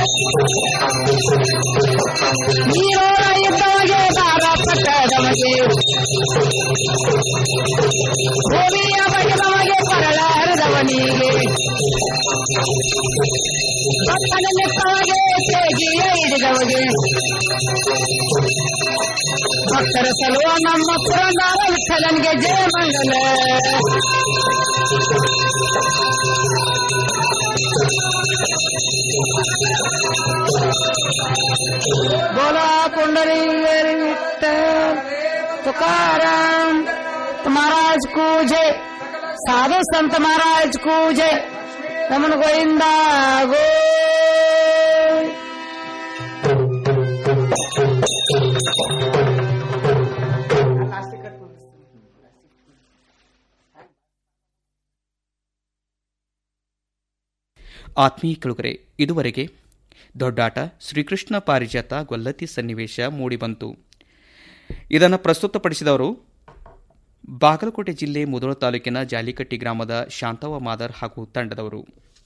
ನೀರೋಳ ಇದ್ದವಗೆ ಬಾರ ಪಟ್ಟದವಗೆ ಭೂಮಿಯ ಬಗೆದವಗೆ ಪರಳ ಹರಿದವನಿಗೆ ಭಕ್ತನಲ್ಲಿದ್ದವಗೆ ತೇಗಿಯ ಹಿಡಿದವಗೆ ಭಕ್ತರ ಸಲುವ ನಮ್ಮ ಪುರಂದಾರ ವಿಠಲನಿಗೆ ಜಯ ಮಂಗಲ बोला पुंडरी विठ्ठल तुकाराम महाराज को जय साधु संत महाराज को जय रमन गोविंदा गो ಆತ್ಮೀಯ ಕೆಳುಗರೆ ಇದುವರೆಗೆ ದೊಡ್ಡಾಟ ಶ್ರೀಕೃಷ್ಣ ಪಾರಿಜಾತ ಗೊಲ್ಲತಿ ಸನ್ನಿವೇಶ ಮೂಡಿಬಂತು ಇದನ್ನು ಪ್ರಸ್ತುತಪಡಿಸಿದವರು ಬಾಗಲಕೋಟೆ ಜಿಲ್ಲೆ ಮುದೋಳ ತಾಲೂಕಿನ ಜಾಲಿಕಟ್ಟಿ ಗ್ರಾಮದ ಶಾಂತವ ಮಾದರ್ ಹಾಗೂ ತಂಡದವರು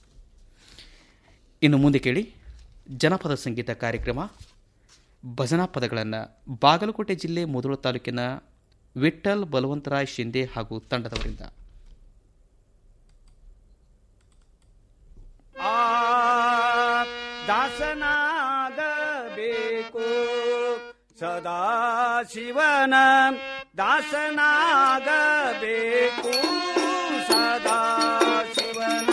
ಇನ್ನು ಮುಂದೆ ಕೇಳಿ ಜನಪದ ಸಂಗೀತ ಕಾರ್ಯಕ್ರಮ ಭಜನಾ ಪದಗಳನ್ನು ಬಾಗಲಕೋಟೆ ಜಿಲ್ಲೆ ಮುದೋಳ ತಾಲೂಕಿನ ವಿಠ್ಠಲ್ ಬಲವಂತರಾಯ್ ಶಿಂದೆ ಹಾಗೂ ತಂಡದವರಿಂದ ಆ ದಾಸನಾಗಬೇಕು ಸದಾ ಶಿವನ ದಾಸನಾಗಬೇಕು ಸದಾ ಶಿವನ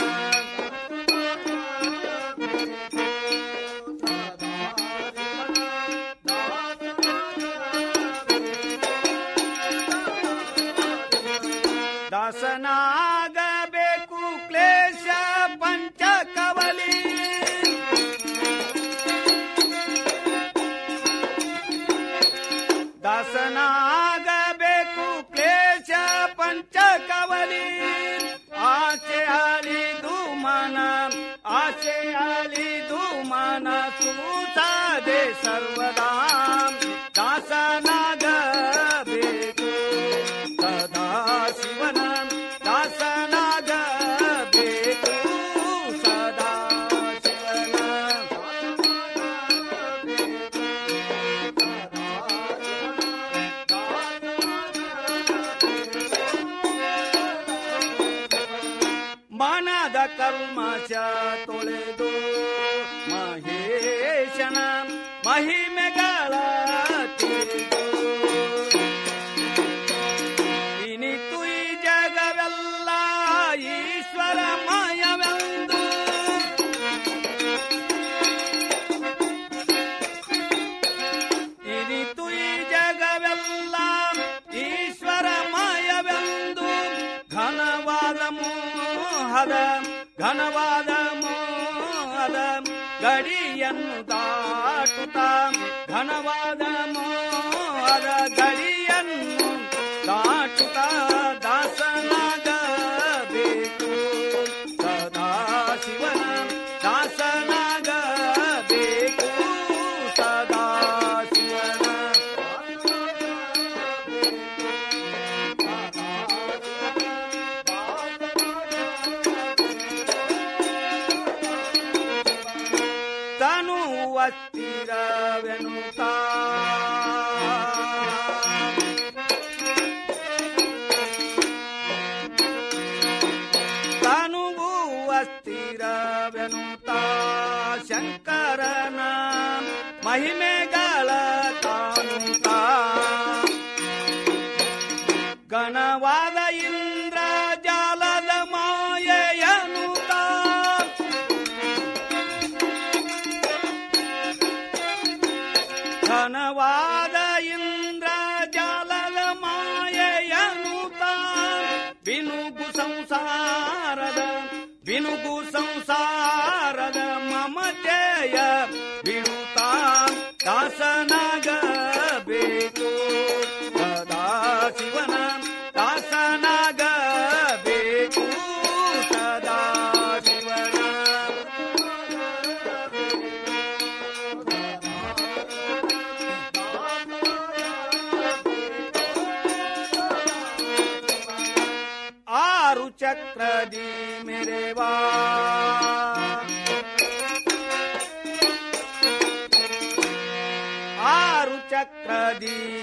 ದಾಸನಾಗಬೇಕು ಕ್ಲೇಶ ಪಂಚಕವಲಿ ದಾಸನಾಗಬೇಕು ಕ್ಲೇಶ ಪಂಚಕವಲಿ ಆಸೆ ಅಲಿದು ಮನ ಆಸೆ ಅಲಿದು ಮನ ಸೂಸದೆ ಸರ್ವದಾ ದಾಸನಾಗಬೇಕು ಸದಾ ಶಿವನ ದಾಸನಾಗಬೇಕು ಸದಾ ಶಿವನ ಮನದ ಕಲ್ಮಶ ತೊಳೆದು ಮಹೇಶನ ಮಹಿಮೆಗಳ ತಿಳಿದು ಇನಿತು ಈ ಜಗವೆಲ್ಲ ಈಶ್ವರ ಮಯವೆಂದು ಇನಿತು ಈ ಜಗವೆಲ್ಲ ಈಶ್ವರ ಮಯವೆಂದು ಘನವಾದ ಮೋಹದ ಘನವಾದ ಮೋಹದ ಗಡಿಯನ್ನು ದಾಟುತ್ತ ಘನವಾದ ಮೋಹದ ಗಡಿಯನ್ನು ದಾಟುತ್ತ ದಾಸನಾಗಬೇಕು ಸದಾ ಶಿವನ ದಾಸನಾಗಬೇಕು ಸದಾ ಶಿವನ ತನು ಅಸ್ಥಿರವೆನುತ ತನುವು ಅಸ್ಥಿರವೆನುತ ಶಂಕರನ ಮಹಿಮೆಗಳ ಕಾಣುತ್ತ ಗಣವಾದ ಇಂದ್ರ ಜಾಲದ ಮಾಯೆಯನುತ ಘನವಾದ ಇಂದ್ರ ಜಾಲದ ಮಾಯೆಯನುತ ಬಿನುಗು ಸಂಸಾರದ ಬಿನುಗು ಸಂಸಾರ ಚಕ್ರದಿ ಮೆರೆವಾ ಆರು ಚಕ್ರದಿ